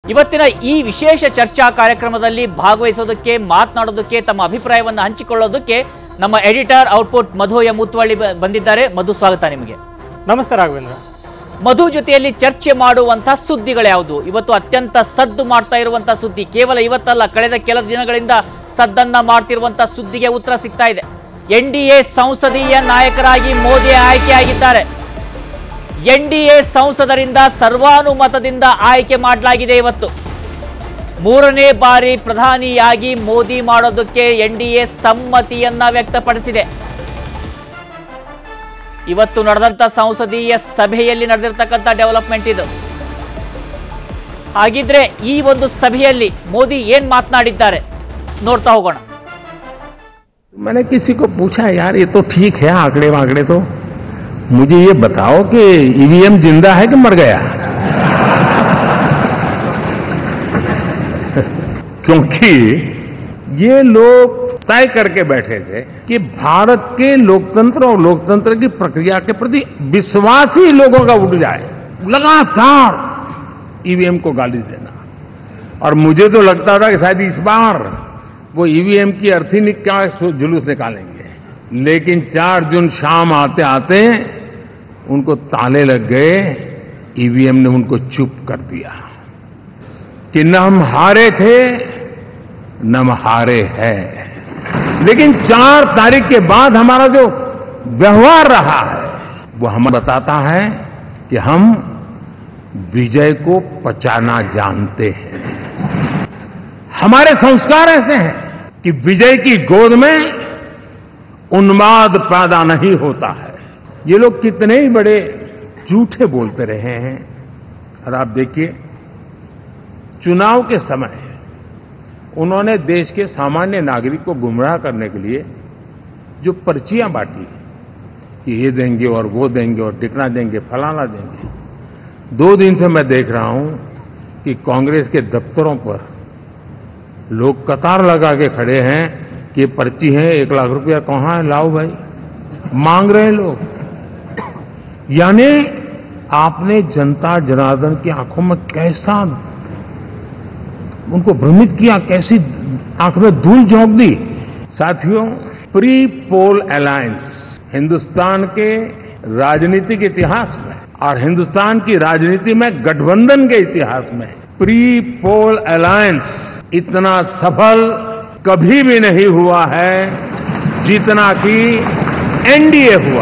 ಇವತ್ತಿನ ಈ ವಿಶೇಷ ಚರ್ಚಾ ಕಾರ್ಯಕ್ರಮದಲ್ಲಿ ಭಾಗವಹಿಸೋದಕ್ಕೆ ಮಾತನಾಡೋದಕ್ಕೆ ತಮ್ಮ ಅಭಿಪ್ರಾಯವನ್ನು ಹಂಚಿಕೊಳ್ಳೋದಕ್ಕೆ ನಮ್ಮ editor output Madhu M Mutvalli ಬ- ಬಂದಿದ್ದಾರೆ ಮಧು ಸ್ವಾಗತ ನಿಮಗೆ ನಮಸ್ತೆ ರಾಘವೇಂದ್ರ ಮಧು ಜೊತೆಯಲ್ಲಿ ಚರ್ಚೆ ಮಾಡುವಂತಹ ಸುದ್ದಿಗಳು ಯಾವುದು ಇವತ್ತು ಅತ್ಯಂತ ಸದ್ದು ಮಾಡ್ತಾ ಇರುವಂತಹ ಸುದ್ದಿ ಕೇವಲ ಇವತ್ತಲ್ಲ ಕಳೆದ ಕೆಲ ದಿನಗಳಿಂದ ಸದ್ದನ್ನ ಮಾಡ್ತಿರುವಂತಹ ಸುದ್ದಿಗೆ ಉತ್ತರ ಸಿಗ್ತಾ ಇದೆ ಎನ್ ಡಿ ಎ ಸಂಸದೀಯ ನಾಯಕರಾಗಿ ಮೋದಿ ಆಯ್ಕೆಯಾಗಿದ್ದಾರೆ ಎನ್ ಡಿ ಎ ಸಂಸದರಿಂದ ಸರ್ವಾನುಮತದಿಂದ ಆಯ್ಕೆ ಮಾಡಲಾಗಿದೆ ಇವತ್ತು ಮೂರನೇ ಬಾರಿ ಪ್ರಧಾನಿಯಾಗಿ ಮೋದಿ ಮಾಡೋದಕ್ಕೆ ಎನ್ ಡಿ ಎ ಸಮ್ಮತಿಯನ್ನ ವ್ಯಕ್ತಪಡಿಸಿದೆ ಇವತ್ತು ನಡೆದಂತ ಸಂಸದೀಯ ಸಭೆಯಲ್ಲಿ ನಡೆದಿರ್ತಕ್ಕಂಥ ಡೆವಲಪ್ಮೆಂಟ್ ಇದು ಹಾಗಿದ್ರೆ ಈ ಒಂದು ಸಭೆಯಲ್ಲಿ ಮೋದಿ ಏನ್ ಮಾತನಾಡಿದ್ದಾರೆ ನೋಡ್ತಾ ಹೋಗೋಣ मैंने किसी को पूछा यार ये तो ठीक है आंकड़े वांकड़े तो मुझे ये बताओ कि ईवीएम जिंदा है कि मर गया क्योंकि ये लोग तय करके बैठे थे कि भारत के लोकतंत्र और लोकतंत्र की प्रक्रिया के प्रति विश्वास ही लोगों का उठ जाए लगातार ईवीएम को गाली देना और मुझे तो लगता था कि शायद इस बार वो ईवीएम की अर्थी नि- क्या सु- जुलूस निकालेंगे लेकिन 4 जून शाम आते आते उनको ताले लग गए ईवीएम ने उनको चुप कर दिया कि न हम हारे थे न हम हारे हैं लेकिन चार तारीख के बाद हमारा जो व्यवहार रहा है वो हमें बताता है कि हम विजय को पचाना जानते हैं हमारे संस्कार ऐसे हैं कि विजय की गोद में उन्माद पैदा नहीं होता है ये लोग कितने ही बड़े झूठे बोलते रहे हैं और आप देखिए चुनाव के समय उन्होंने देश के सामान्य नागरिक को गुमराह करने के लिए जो पर्चियां बांटी कि ये देंगे और वो देंगे और टिकना देंगे फलाना देंगे दो दिन से मैं देख रहा हूं कि कांग्रेस के दफ्तरों पर लोग कतार लगा के खड़े हैं कि ये पर्ची है एक लाख रुपया कहाँ है लाओ भाई मांग रहे हैं लोग यानी आपने जनता जनार्दन की आंखों में कैसा उनको भ्रमित किया कैसी आंख में धूल झोंक दी साथियों प्री पोल अलायंस हिंदुस्तान के राजनीतिक इतिहास में और हिंदुस्तान की राजनीति में गठबंधन के इतिहास में प्री पोल अलायंस इतना सफल कभी भी नहीं हुआ है जितना कि एनडीए हुआ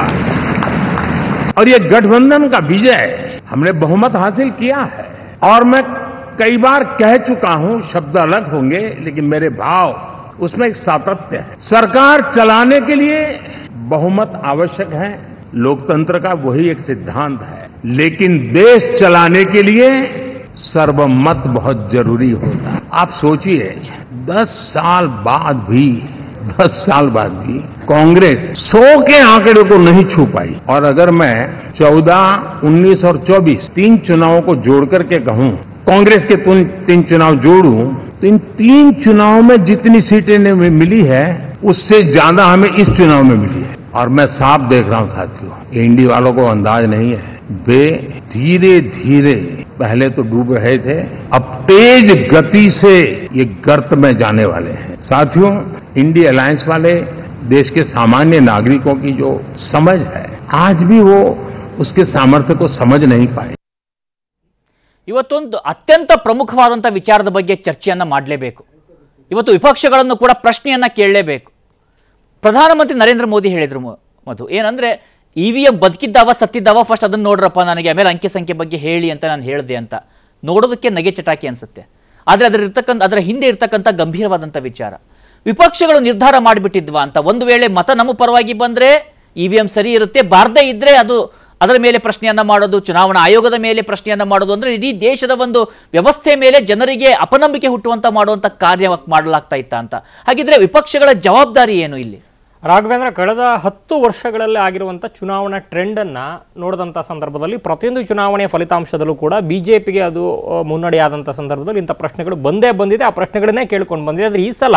और ये गठबंधन का विजय हमने बहुमत हासिल किया है और मैं कई बार कह चुका हूं शब्द अलग होंगे लेकिन मेरे भाव उसमें एक सातत्य है सरकार चलाने के लिए बहुमत आवश्यक है लोकतंत्र का वही एक सिद्धांत है लेकिन देश चलाने के लिए सर्वमत बहुत जरूरी होता है आप सोचिए दस साल बाद भी दस साल बाद भी कांग्रेस सौ के आंकड़े को नहीं छू पाई और अगर मैं चौदह उन्नीस और चौबीस तीन चुनावों को जोड़ करके कहूं कांग्रेस के तुम तीन चुनाव जोड़ूं तो इन तीन चुनावों में जितनी सीटें ने मिली है उससे ज्यादा हमें इस चुनाव में मिली है और मैं साफ देख रहा हूं साथियों एनडी वालों को अंदाज नहीं है वे धीरे धीरे पहले तो डूब रहे थे अब तेज गति से ये गर्त में जाने वाले हैं साथियों इंडिया अलायंस वाले देश के सामान्य नागरिकों की जो समझ है आज भी वो उसके सामर्थ्य को समझ नहीं पाए ಇವತ್ತೊಂದು ಅತ್ಯಂತ ಪ್ರಮುಖವಾದಂಥ ವಿಚಾರದ ಬಗ್ಗೆ ಚರ್ಚೆಯನ್ನ ಮಾಡಲೇಬೇಕು ಇವತ್ತು ವಿಪಕ್ಷಗಳನ್ನು ಕೂಡ ಪ್ರಶ್ನೆಯನ್ನ ಕೇಳಲೇಬೇಕು ಪ್ರಧಾನಮಂತ್ರಿ ನರೇಂದ್ರ ಮೋದಿ ಹೇಳಿದ್ರು ಮ- ಮಧು ಏನಂದ್ರೆ ಇ ವಿ ಎಂ ಬದುಕಿದ್ದಾವ ಸತ್ತಿದ್ದಾವ ಫಸ್ಟ್ ಅದನ್ನ ನೋಡ್ರಪ್ಪ ನನಗೆ ಆಮೇಲೆ ಅಂಕಿ ಸಂಖ್ಯೆ ಬಗ್ಗೆ ಹೇಳಿ ಅಂತ ನಾನು ಹೇಳಿದೆ ಅಂತ ನೋಡೋದಕ್ಕೆ ನಗೆ ಚಟಾಕಿ ಅನ್ಸುತ್ತೆ ಆದರೆ ಅದರ ಇರ್ತಕ್ಕಂಥ ಅದರ ಹಿಂದೆ ಇರ್ತಕ್ಕಂಥ ಗಂಭೀರವಾದಂಥ ವಿಚಾರ ವಿಪಕ್ಷಗಳು ನಿರ್ಧಾರ ಮಾಡಿಬಿಟ್ಟಿದ್ವಾ ಅಂತ ಒಂದು ವೇಳೆ ಮತ ನಮ್ಮ ಪರವಾಗಿ ಬಂದ್ರೆ ಇ ವಿ ಎಂ ಸರಿ ಇರುತ್ತೆ ಬಾರದೇ ಇದ್ರೆ ಅದು ಅದರ ಮೇಲೆ ಪ್ರಶ್ನೆಯನ್ನ ಮಾಡೋದು ಚುನಾವಣಾ ಆಯೋಗದ ಮೇಲೆ ಪ್ರಶ್ನೆಯನ್ನ ಮಾಡೋದು ಅಂದ್ರೆ ಇಡೀ ದೇಶದ ಒಂದು ವ್ಯವಸ್ಥೆ ಮೇಲೆ ಜನರಿಗೆ ಅಪನಂಬಿಕೆ ಹುಟ್ಟುವಂತ ಮಾಡುವಂತ ಕಾರ್ಯ ಮಾಡಲಾಗ್ತಾ ಇತ್ತ ಅಂತ ಹಾಗಿದ್ರೆ ವಿಪಕ್ಷಗಳ ಜವಾಬ್ದಾರಿ ಏನು ಇಲ್ಲಿ ರಾಘವೇಂದ್ರ ಕಳೆದ ಹತ್ತು ವರ್ಷಗಳಲ್ಲಿ ಆಗಿರುವಂಥ ಚುನಾವಣಾ ಟ್ರೆಂಡನ್ನು ನೋಡಿದಂಥ ಸಂದರ್ಭದಲ್ಲಿ ಪ್ರತಿಯೊಂದು ಚುನಾವಣೆಯ ಫಲಿತಾಂಶದಲ್ಲೂ ಕೂಡ ಬಿ ಜೆ ಪಿಗೆ ಅದು ಆ, ಮುನ್ನಡೆಯಾದಂಥ ಸಂದರ್ಭದಲ್ಲಿ ಇಂಥ ಪ್ರಶ್ನೆಗಳು ಬಂದೇ ಬಂದಿದೆ ಆ ಪ್ರಶ್ನೆಗಳನ್ನೇ ಕೇಳ್ಕೊಂಡು ಬಂದಿದೆ ಆದರೆ ಈ ಸಲ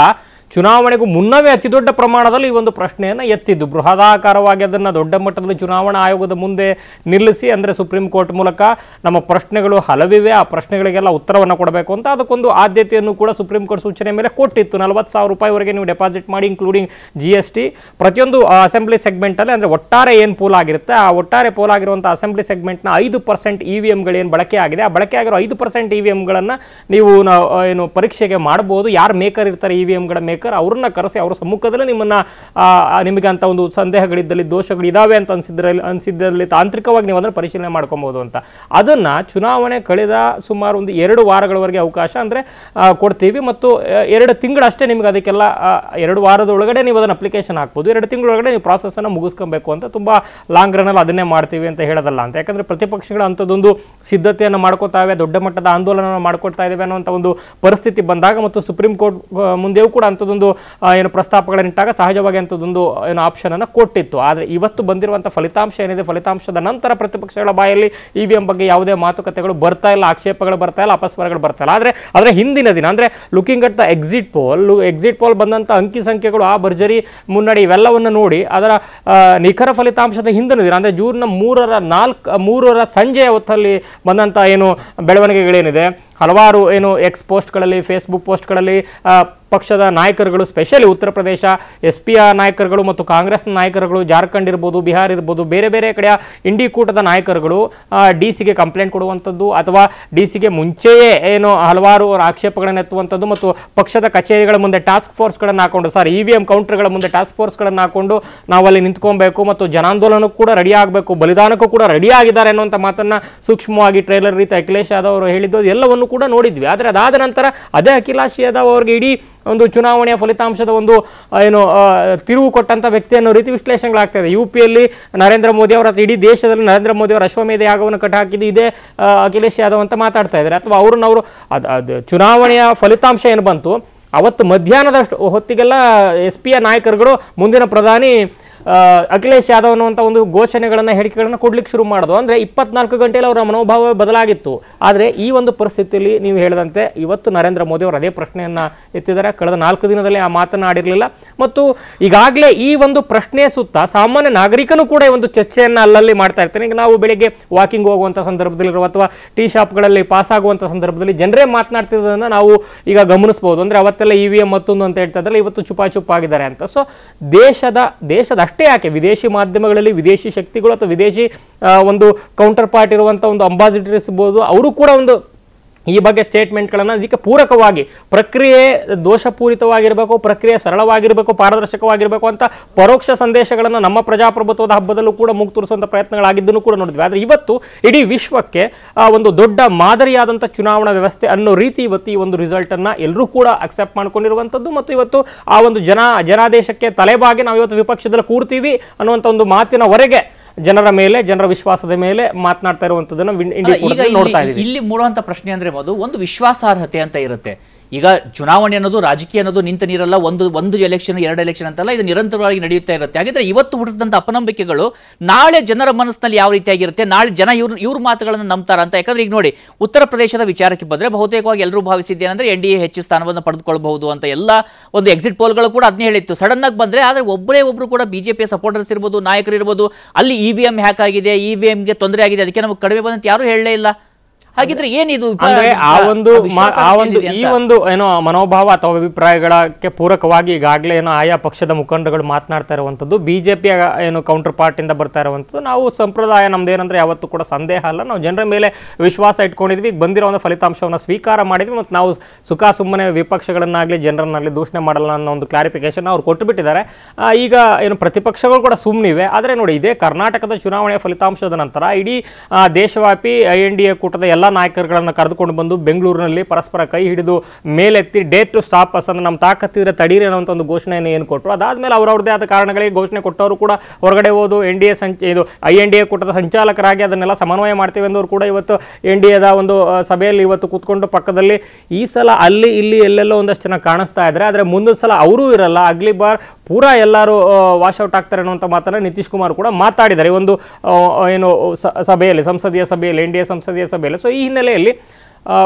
ಚುನಾವಣೆಗೂ ಮುನ್ನವೇ ಅತಿ ದೊಡ್ಡ ಪ್ರಮಾಣದಲ್ಲಿ ಈ ಒಂದು ಪ್ರಶ್ನೆಯನ್ನು ಎತ್ತಿದ್ದು ಬೃಹದಾಕಾರವಾಗಿ ಅದನ್ನು ದೊಡ್ಡ ಮಟ್ಟದಲ್ಲಿ ಚುನಾವಣಾ ಆಯೋಗದ ಮುಂದೆ ನಿಲ್ಲಿಸಿ ಅಂದರೆ ಸುಪ್ರೀಂ ಕೋರ್ಟ್ ಮೂಲಕ ನಮ್ಮ ಪ್ರಶ್ನೆಗಳು ಹಲವಿವೆ ಆ ಪ್ರಶ್ನೆಗಳಿಗೆಲ್ಲ ಉತ್ತರವನ್ನು ಕೊಡಬೇಕು ಅಂತ ಅದಕ್ಕೊಂದು ಆದ್ಯತೆಯನ್ನು ಕೂಡ ಸುಪ್ರೀಂ ಕೋರ್ಟ್ ಸೂಚನೆ ಮೇಲೆ ಕೊಟ್ಟಿತ್ತು ನಲವತ್ತು ಸಾವಿರ ರೂಪಾಯಿವರೆಗೆ ನೀವು ಡೆಪಾಸಿಟ್ ಮಾಡಿ ಇನ್ಕ್ಲೂಡಿಂಗ್ ಜಿ ಎಸ್ ಟಿ ಪ್ರತಿಯೊಂದು ಅಸೆಂಬ್ಲಿ ಸೆಗ್ಮೆಂಟಲ್ಲಿ ಅಂದರೆ ಒಟ್ಟಾರೆ ಏನು ಪೋಲ್ ಆಗಿರುತ್ತೆ ಆ ಒಟ್ಟಾರೆ ಪೋಲ್ ಆಗಿರುವಂಥ ಅಸೆಂಬ್ಲಿ ಸೆಗ್ಮೆಂಟ್ನ ಐದು ಪರ್ಸೆಂಟ್ ಇ ವಿ ಎಮ್ಗಳೇನು ಬಳಕೆ ಆಗಿದೆ ಆ ಬಳಕೆ ಆಗಿರೋ ಐದು ಪರ್ಸೆಂಟ್ ಇ ವಿ ಎಮ್ಗಳನ್ನು ನೀವು ನಾವು, ಆ, ಏನು ಪರೀಕ್ಷೆಗೆ ಮಾಡ್ಬೋದು ಯಾರು ಮೇಕರ್ ಇರ್ತಾರೆ ಇ ವಿ ಎಮ್ಗಳ ಮೇಕರ್ ಅವ್ರನ್ನ ಕರೆಸಿ ಅವ್ರ ಸಮ್ಮುಖದಲ್ಲೇ ನಿಮ್ಮನ್ನ ಆ, ಆ, ನಿಮಗೆ ಅಂತ ಒಂದು ಸಂದೇಹಗಳಿದ್ದಲ್ಲಿ ದೋಷಗಳು ಇದಾವೆ ಅಂತ ಅನ್ಸಿದ್ರಲ್ಲಿ ಅನ್ಸಿದ್ದಲ್ಲಿ ತಾಂತ್ರಿಕವಾಗಿ ನೀವು ಅದನ್ನು ಪರಿಶೀಲನೆ ಮಾಡ್ಕೊಬೋದು ಅಂತ ಅದನ್ನ ಚುನಾವಣೆ ಕಳೆದ ಸುಮಾರು ಒಂದು ಎರಡು ವಾರಗಳವರೆಗೆ ಅವಕಾಶ ಅಂದ್ರೆ ಆ, ಕೊಡ್ತೀವಿ ಮತ್ತು ಆ, ಎರಡು ತಿಂಗಳಷ್ಟೇ ನಿಮ್ಗೆ ಅದಕ್ಕೆಲ್ಲ ಆ, ಎರಡು ವಾರದ ಒಳಗಡೆ ನೀವು ಅದನ್ನ ಅಪ್ಲಿಕೇಶನ್ ಹಾಕ್ಬೋದು ಎರಡು ತಿಂಗಳೊಳಗಡೆ ನೀವು process ಅನ್ನ ಮುಗಿಸ್ಕೊಬೇಕು ಅಂತ ತುಂಬಾ ಲಾಂಗ್ ರನ್ನಲ್ಲಿ ಅದನ್ನೇ ಮಾಡ್ತೀವಿ ಅಂತ ಹೇಳೋದಲ್ಲ ಅಂತ ಯಾಕಂದ್ರೆ ಪ್ರತಿಪಕ್ಷಗಳ ಅಂಥದ್ದೊಂದು ಸಿದ್ಧತೆಯನ್ನು ಮಾಡ್ಕೋತಾವೆ ದೊಡ್ಡ ಮಟ್ಟದ ಆಂದೋಲನ ಮಾಡ್ಕೊಳ್ತಾ ಇದ್ದೇವೆ ಅನ್ನುವಂಥ ಒಂದು ಪರಿಸ್ಥಿತಿ ಬಂದಾಗ ಮತ್ತು ಸುಪ್ರೀಂ ಕೋರ್ಟ್ ಆ, ಮುಂದೆಯೂ ಕೂಡ ಅಂಥದ್ದೊಂದು ಆ, ಏನು ಪ್ರಸ್ತಾಪಗಳನ್ನಿಟ್ಟಾಗ ಸಹಜವಾಗಿ ಅಂಥದ್ದೊಂದು ಏನು ಆಪ್ಷನ್ ಅನ್ನು ಕೊಟ್ಟಿತ್ತು ಆದರೆ ಇವತ್ತು ಬಂದಿರುವಂಥ ಫಲಿತಾಂಶ ಏನಿದೆ ಫಲಿತಾಂಶದ ನಂತರ ಪ್ರತಿಪಕ್ಷಗಳ ಬಾಯಲ್ಲಿ ಇ ವಿ ಎಂ ಬಗ್ಗೆ ಯಾವುದೇ ಮಾತುಕತೆಗಳು ಬರ್ತಾ ಇಲ್ಲ ಆಕ್ಷೇಪಗಳು ಬರ್ತಾ ಇಲ್ಲ ಅಪಸ್ವರಗಳು ಬರ್ತಾ ಇಲ್ಲ ಆದರೆ ಆದರೆ ಹಿಂದಿನ ದಿನ ಅಂದರೆ looking at the exit poll exit poll ಬಂದಂಥ ಅಂಕಿ ಸಂಖ್ಯೆಗಳು ಆ ಭರ್ಜರಿ ಮುನ್ನಡೆ ಇವೆಲ್ಲವನ್ನು ನೋಡಿ ಅದರ ಆ, ನಿಖರ ಫಲಿತಾಂಶದ ಹಿಂದಿನ ದಿನ ಅಂದರೆ ಜೂನ್ನ ಮೂರರ ನಾಲ್ಕು ಮೂರರ ಸಂಜೆಯ ಹೊತ್ತಲ್ಲಿ ಬಂದಂಥ ಏನು ಬೆಳವಣಿಗೆಗಳೇನಿದೆ ಹಲವಾರು ಏನು ಎಕ್ಸ್ ಪೋಸ್ಟ್ಗಳಲ್ಲಿ ಫೇಸ್ಬುಕ್ ಪೋಸ್ಟ್ಗಳಲ್ಲಿ ಆ, ಪಕ್ಷದ ನಾಯಕರುಗಳು ಸ್ಪೆಷಲಿ ಉತ್ತರ ಪ್ರದೇಶ ಎಸ್ ಪಿಯ ನಾಯಕರುಗಳು ಮತ್ತು ಕಾಂಗ್ರೆಸ್ನ ನಾಯಕರುಗಳು ಜಾರ್ಖಂಡ್ ಇರ್ಬೋದು ಬಿಹಾರ್ ಇರ್ಬೋದು ಬೇರೆ ಬೇರೆ ಕಡೆಯ ಇಂಡಿ ಕೂಟದ ನಾಯಕರುಗಳು ಡಿ ಸಿಗೆ ಕಂಪ್ಲೇಂಟ್ ಕೊಡುವಂಥದ್ದು ಅಥವಾ ಡಿ ಸಿಗೆ ಮುಂಚೆಯೇ ಏನು ಹಲವಾರು ಆಕ್ಷೇಪಗಳನ್ನು ಎತ್ತುವಂಥದ್ದು ಮತ್ತು ಪಕ್ಷದ ಕಚೇರಿಗಳ ಮುಂದೆ ಟಾಸ್ಕ್ ಫೋರ್ಸ್ಗಳನ್ನು ಹಾಕೊಂಡು ಸಾರಿ ಇ ವಿ ಎಂ ಕೌಂಟರ್ಗಳ ಮುಂದೆ ಟಾಸ್ಕ್ ಫೋರ್ಸ್ಗಳನ್ನು ಹಾಕೊಂಡು ನಾವು ಅಲ್ಲಿ ನಿಂತ್ಕೊಬೇಕು ಮತ್ತು ಜನಾಂದೋಲನಕ್ಕೂ ಕೂಡ ರೆಡಿ ಆಗಬೇಕು ಬಲಿದಾನಕ್ಕೂ ಕೂಡ ರೆಡಿ ಆಗಿದ್ದಾರೆ ಅನ್ನುವಂಥ ಮಾತನ್ನ ಸೂಕ್ಷ್ಮವಾಗಿ ಟ್ರೈಲರ್ ರೀತಿ ಅಖಿಲೇಶ್ ಯಾದವ್ ಅವರು ಹೇಳಿದ್ದು ಎಲ್ಲವನ್ನು ಕೂಡ ನೋಡಿದ್ವಿ ಆದರೆ ಅದಾದ ನಂತರ ಅದೇ ಅಖಿಲೇಶ್ ಯಾದವ್ ಅವರಿಗೆ ಇಡೀ ಒಂದು ಚುನಾವಣೆಯ ಫಲಿತಾಂಶದ ಒಂದು ಆ, ಏನು ಆ, ತಿರುವು ಕೊಟ್ಟಂತ ವ್ಯಕ್ತಿ ಅನ್ನೋ ರೀತಿ ವಿಶ್ಲೇಷಣೆಗಳಾಗ್ತಾ ಇದೆ ಯು ಪಿಯಲ್ಲಿ ನರೇಂದ್ರ ಮೋದಿ ಅವರ ಇಡೀ ದೇಶದಲ್ಲಿ ನರೇಂದ್ರ ಮೋದಿ ಅವರ ಅಶ್ವಮೇಧ ಯಾಗವನ್ನು ಕಟ್ಟ ಹಾಕಿದ್ದು ಇದೇ ಆ, ಅಖಿಲೇಶ್ ಯಾದವ್ ಅಂತ ಮಾತಾಡ್ತಾ ಇದ್ದಾರೆ ಅಥವಾ ಅವ್ರನ್ನ ಅವರು ಅದು ಅದು ಚುನಾವಣೆಯ ಫಲಿತಾಂಶ ಏನು ಬಂತು ಅವತ್ತು ಮಧ್ಯಾಹ್ನದಷ್ಟು ಹೊತ್ತಿಗೆಲ್ಲ ಎಸ್ ಪಿಯ ನಾಯಕರುಗಳು ಮುಂದಿನ ಪ್ರಧಾನಿ ಆ, ಅಖಿಲೇಶ್ ಯಾದವ್ ಅನ್ನುವಂಥ ಒಂದು ಘೋಷಣೆಗಳನ್ನು ಹೇಳಿಕೆಗಳನ್ನು ಕೊಡ್ಲಿಕ್ಕೆ ಶುರು ಮಾಡೋದು ಅಂದರೆ ಇಪ್ಪತ್ನಾಲ್ಕು ಗಂಟೆಯಲ್ಲಿ ಅವರ ಮನೋಭಾವ ಬದಲಾಗಿತ್ತು ಆದರೆ ಈ ಒಂದು ಪರಿಸ್ಥಿತಿಯಲ್ಲಿ ನೀವು ಹೇಳಿದಂತೆ ಇವತ್ತು ನರೇಂದ್ರ ಮೋದಿ ಅವರು ಅದೇ ಪ್ರಶ್ನೆಯನ್ನು ಎತ್ತಿದ್ದಾರೆ ಕಳೆದ ನಾಲ್ಕು ದಿನದಲ್ಲಿ ಆ ಮಾತನ್ನು ಆಡಿರಲಿಲ್ಲ ಮತ್ತು ಈಗಾಗಲೇ ಈ ಒಂದು ಪ್ರಶ್ನೆಯ ಸುತ್ತ ಸಾಮಾನ್ಯ ನಾಗರಿಕನು ಕೂಡ ಈ ಒಂದು ಚರ್ಚೆಯನ್ನು ಅಲ್ಲಲ್ಲಿ ಮಾಡ್ತಾ ಇರ್ತಾನೆ ಈಗ ನಾವು ಬೆಳಿಗ್ಗೆ ವಾಕಿಂಗ್ ಹೋಗುವಂಥ ಸಂದರ್ಭದಲ್ಲಿ ಅಥವಾ ಟೀ ಶಾಪ್ಗಳಲ್ಲಿ ಪಾಸ್ ಆಗುವಂಥ ಸಂದರ್ಭದಲ್ಲಿ ಜನರೇ ಮಾತನಾಡ್ತಿರೋದನ್ನ ನಾವು ಈಗ ಗಮನಿಸಬಹುದು ಅಂದ್ರೆ ಅವತ್ತೆಲ್ಲ ಇ ವಿ ಎಂ ಮತ್ತೊಂದು ಅಂತ ಹೇಳ್ತಾ ಇದ್ರಲ್ಲ ಇವತ್ತು ಚುಪಾ ಚುಪ್ಪಾಗಿದ್ದಾರೆ ಅಂತ ಸೊ ದೇಶದ ದೇಶದ ಅಷ್ಟೇ ಯಾಕೆ ವಿದೇಶಿ ಮಾಧ್ಯಮಗಳಲ್ಲಿ ವಿದೇಶಿ ಶಕ್ತಿಗಳು ಅಥವಾ ವಿದೇಶಿ ಆ, ಒಂದು ಕೌಂಟರ್ ಪಾರ್ಟ್ ಇರುವಂಥ ಒಂದು ಅಂಬಾಸಿಡರ್ ಇರ್ಬೋದು ಅವರು ಕೂಡ ಒಂದು ಈ ಬಗ್ಗೆ ಸ್ಟೇಟ್ಮೆಂಟ್ಗಳನ್ನು ಅದಕ್ಕೆ ಪೂರಕವಾಗಿ ಪ್ರಕ್ರಿಯೆ ದೋಷಪೂರಿತವಾಗಿರಬೇಕು ಪ್ರಕ್ರಿಯೆ ಸರಳವಾಗಿರಬೇಕು ಪಾರದರ್ಶಕವಾಗಿರಬೇಕು ಅಂತ ಪರೋಕ್ಷ ಸಂದೇಶಗಳನ್ನು ನಮ್ಮ ಪ್ರಜಾಪ್ರಭುತ್ವದ ಹಬ್ಬದಲ್ಲೂ ಕೂಡ ಮುಕ್ತುರಿಸುವಂಥ ಪ್ರಯತ್ನಗಳಾಗಿದ್ದನ್ನು ಕೂಡ ನೋಡಿದ್ವಿ ಆದರೆ ಇವತ್ತು ಇಡೀ ವಿಶ್ವಕ್ಕೆ ಆ, ಒಂದು ದೊಡ್ಡ ಮಾದರಿಯಾದಂಥ ಚುನಾವಣಾ ವ್ಯವಸ್ಥೆ ಅನ್ನೋ ರೀತಿ ಇವತ್ತು ಈ ಒಂದು ರಿಸಲ್ಟನ್ನು ಎಲ್ಲರೂ ಕೂಡ ಅಕ್ಸೆಪ್ಟ್ ಮಾಡ್ಕೊಂಡಿರುವಂಥದ್ದು ಮತ್ತು ಇವತ್ತು ಆ ಒಂದು ಜನ ಜನಾದೇಶಕ್ಕೆ ತಲೆಬಾಗಿ ನಾವು ಇವತ್ತು ವಿಪಕ್ಷದಲ್ಲಿ ಕೂರ್ತೀವಿ ಅನ್ನುವಂಥ ಒಂದು ಮಾತಿನವರೆಗೆ ಜನರ ಮೇಲೆ ಜನರ ವಿಶ್ವಾಸದ ಮೇಲೆ ಮಾತನಾಡ್ತಾ ಇರುವಂಥದ್ದನ್ನು ವಿನ್- ಇಂಡಿ ಈಗ ಕೂಟದಲ್ಲಿ ನೋಡ್ತಾ ಇಲ್ಲಿ- ಇದ್ದೀವಿ ಇಲ್ಲಿ ಮೂಡುವಂತ ಪ್ರಶ್ನೆ ಅಂದ್ರೆ ಮಧು ಒಂದು ವಿಶ್ವಾಸಾರ್ಹತೆ ಅಂತ ಇರುತ್ತೆ ಈಗ ಚುನಾವಣೆ ಅನ್ನೋದು ರಾಜಕೀಯ ಅನ್ನೋದು ನಿಂತ ನೀರಲ್ಲ ಒಂದು ಒಂದು ಎಲೆಕ್ಷನ್ ಎರಡು ಎಲೆಕ್ಷನ್ ಅಂತಲ್ಲ ಇದು ನಿರಂತರವಾಗಿ ನಡೆಯುತ್ತಾ ಇರುತ್ತೆ ಹಾಗಿದ್ರೆ ಇವತ್ತು ಹುಟ್ಟಿಸಿದಂತ ಅಪನಂಬಿಕೆಗಳು ನಾಳೆ ಜನರ ಮನಸ್ಸಿನಲ್ಲಿ ಯಾವ ರೀತಿಯಾಗಿರುತ್ತೆ ನಾಳೆ ಜನ ಇವ್ರ ಇವ್ರ ಮಾತುಗಳನ್ನು ನಂಬ್ತಾರ ಅಂತ ಯಾಕಂದ್ರೆ ಈಗ ನೋಡಿ ಉತ್ತರ ಪ್ರದೇಶದ ವಿಚಾರಕ್ಕೆ ಬಂದ್ರೆ ಬಹುತೇಕವಾಗಿ ಎಲ್ಲರೂ ಭಾವಿಸಿದ್ದೇನೆಂದ್ರೆ ಎನ್ ಡಿ ಎ ಹೆಚ್ಚು ಸ್ಥಾನವನ್ನು ಪಡೆದುಕೊಳ್ಬಹುದು ಅಂತ ಎಲ್ಲ ಒಂದು ಎಕ್ಸಿಟ್ ಪೋಲ್ಗಳು ಕೂಡ ಅದನ್ನೇ ಹೇಳಿತ್ತು ಸಡನ್ ಆಗಿ ಬಂದ್ರೆ ಆದ್ರೆ ಒಬ್ಬರೇ ಒಬ್ರು ಕೂಡ ಬಿಜೆಪಿಯ ಸಪೋರ್ಟರ್ಸ್ ಇರ್ಬೋದು ನಾಯಕರು ಇರ್ಬೋದು ಅಲ್ಲಿ ಇ ವಿ ಎಂ ಹ್ಯಾಕ್ ಆಗಿದೆ ಇ ವಿ ಎಂಗೆ ತೊಂದರೆ ಆಗಿದೆ ಅದಕ್ಕೆ ನಮಗೆ ಕಡಿಮೆ ಬಂದಂತ ಯಾರು ಹೇಳಲೇ ಇಲ್ಲ ಹಾಗಿದ್ರೆ ಏನಿದು ಅಂದ್ರೆ ಆ ಒಂದು ಮಾ- ವಿಶ್ವಾಸ ಆ ಒಂದು ಏನಿದೆ ಈ ಅಂತ? ಒಂದು ಏನೋ ಮನೋಭಾವ ಅಥವಾ ಅಭಿಪ್ರಾಯಗಳಕ್ಕೆ ಪೂರಕವಾಗಿ ಈಗಾಗಲೇ ಏನೋ ಆಯಾ ಪಕ್ಷದ ಮುಖಂಡರುಗಳು ಮಾತನಾಡ್ತಾ ಇರುವಂಥದ್ದು ಬಿಜೆಪಿಯ ಏನು ಕೌಂಟರ್ ಪಾರ್ಟ್ ಇಂದ ಬರ್ತಾ ಇರುವಂಥದ್ದು ನಾವು ಸಂಪ್ರದಾಯ ನಮ್ದೇನಂದ್ರೆ ಯಾವತ್ತೂ ಕೂಡ ಸಂದೇಹ ಅಲ್ಲ ನಾವು ಜನರ ಮೇಲೆ ವಿಶ್ವಾಸ ಇಟ್ಕೊಂಡಿದ್ವಿ ಈಗ ಬಂದಿರೋ ಒಂದು ಫಲಿತಾಂಶವನ್ನು ಸ್ವೀಕಾರ ಮಾಡಿದ್ವಿ ಮತ್ತು ನಾವು ಸುಖ ಸುಮ್ಮನೆ ವಿಪಕ್ಷಗಳನ್ನಾಗಲಿ ಜನರನ್ನಾಗಲಿ ದೂಷಣೆ ಮಾಡಲ್ಲ ಅನ್ನೋ ಒಂದು ಕ್ಲಾರಿಫಿಕೇಶನ್ ಅವ್ರು ಕೊಟ್ಟು ಬಿಟ್ಟಿದ್ದಾರೆ ಆ, ಈಗ ಏನು ಪ್ರತಿಪಕ್ಷಗಳು ಕೂಡ ಸುಮ್ಮನಿವೆ ಆದರೆ ನೋಡಿ ಇದೇ ಕರ್ನಾಟಕದ ಚುನಾವಣೆಯ ಫಲಿತಾಂಶದ ನಂತರ ಇಡೀ ಆ, ದೇಶವ್ಯಾಪಿ ಐ ಎನ್ ಡಿ ಎ ಕೂಟದ ಎಲ್ಲ ನಾಯಕರುಗಳನ್ನು ಕರೆದುಕೊಂಡು ಬಂದು ಬೆಂಗಳೂರಿನಲ್ಲಿ ಪರಸ್ಪರ ಕೈ ಹಿಡಿದು ಮೇಲೆತ್ತಿ ಡೇಟ್ ಟು ಸ್ಟಾಪ್ ಅಸ್ ಅಂದ್ರೆ ನಮ್ಮ ತಾಕತ್ತಿದ್ರೆ ತಡೀರಿ ಅನ್ನೋಂಥ ಒಂದು ಘೋಷಣೆಯನ್ನು ಏನು ಕೊಟ್ಟರು ಅದಾದ್ಮೇಲೆ ಅವ್ರವ್ರದೇ ಆದ ಕಾರಣಗಳಿಗೆ ಘೋಷಣೆ ಕೊಟ್ಟವರು ಕೂಡ ಹೊರಗಡೆ ಹೋದು ಎನ್ ಡಿ ಎ ಸಂಚ ಇದು ಐ ಎನ್ ಡಿ ಎ ಕೂಟದ ಸಂಚಾಲಕರಾಗಿ ಅದನ್ನೆಲ್ಲ ಸಮನ್ವಯ ಮಾಡ್ತೀವಿ ಎಂದವರು ಕೂಡ ಇವತ್ತು ಎನ್ ಡಿ ಎದ ಒಂದು ಆ, ಸಭೆಯಲ್ಲಿ ಇವತ್ತು ಕೂತ್ಕೊಂಡು ಪಕ್ಕದಲ್ಲಿ ಈ ಸಲ ಅಲ್ಲಿ ಇಲ್ಲಿ ಎಲ್ಲೆಲ್ಲೋ ಒಂದಷ್ಟು ಜನ ಕಾಣಿಸ್ತಾ ಇದ್ದಾರೆ ಆದರೆ ಮುಂದಿನ ಸಲ ಅವರೂ ಇರಲ್ಲ ಅಗ್ಲಿ ಬಾರ್ ಪೂರಾ ಎಲ್ಲರೂ ವಾಶೌಟ್ ಆಗ್ತಾರೆ ಅನ್ನುವಂಥ ಮಾತನ್ನ ನಿತೀಶ್ ಕುಮಾರ್ ಕೂಡ ಮಾತಾಡಿದ್ದಾರೆ ಈ ಒಂದು ಆ, ಏನು ಸ- ಸಭೆಯಲ್ಲಿ ಸಂಸದೀಯ ಸಭೆಯಲ್ಲಿ ಎನ್ ಡಿ ಎ ಸಂಸದೀಯ ಸಭೆಯಲ್ಲಿ ಸೊ ಈ ಹಿನ್ನೆಲೆಯಲ್ಲಿ ಆ,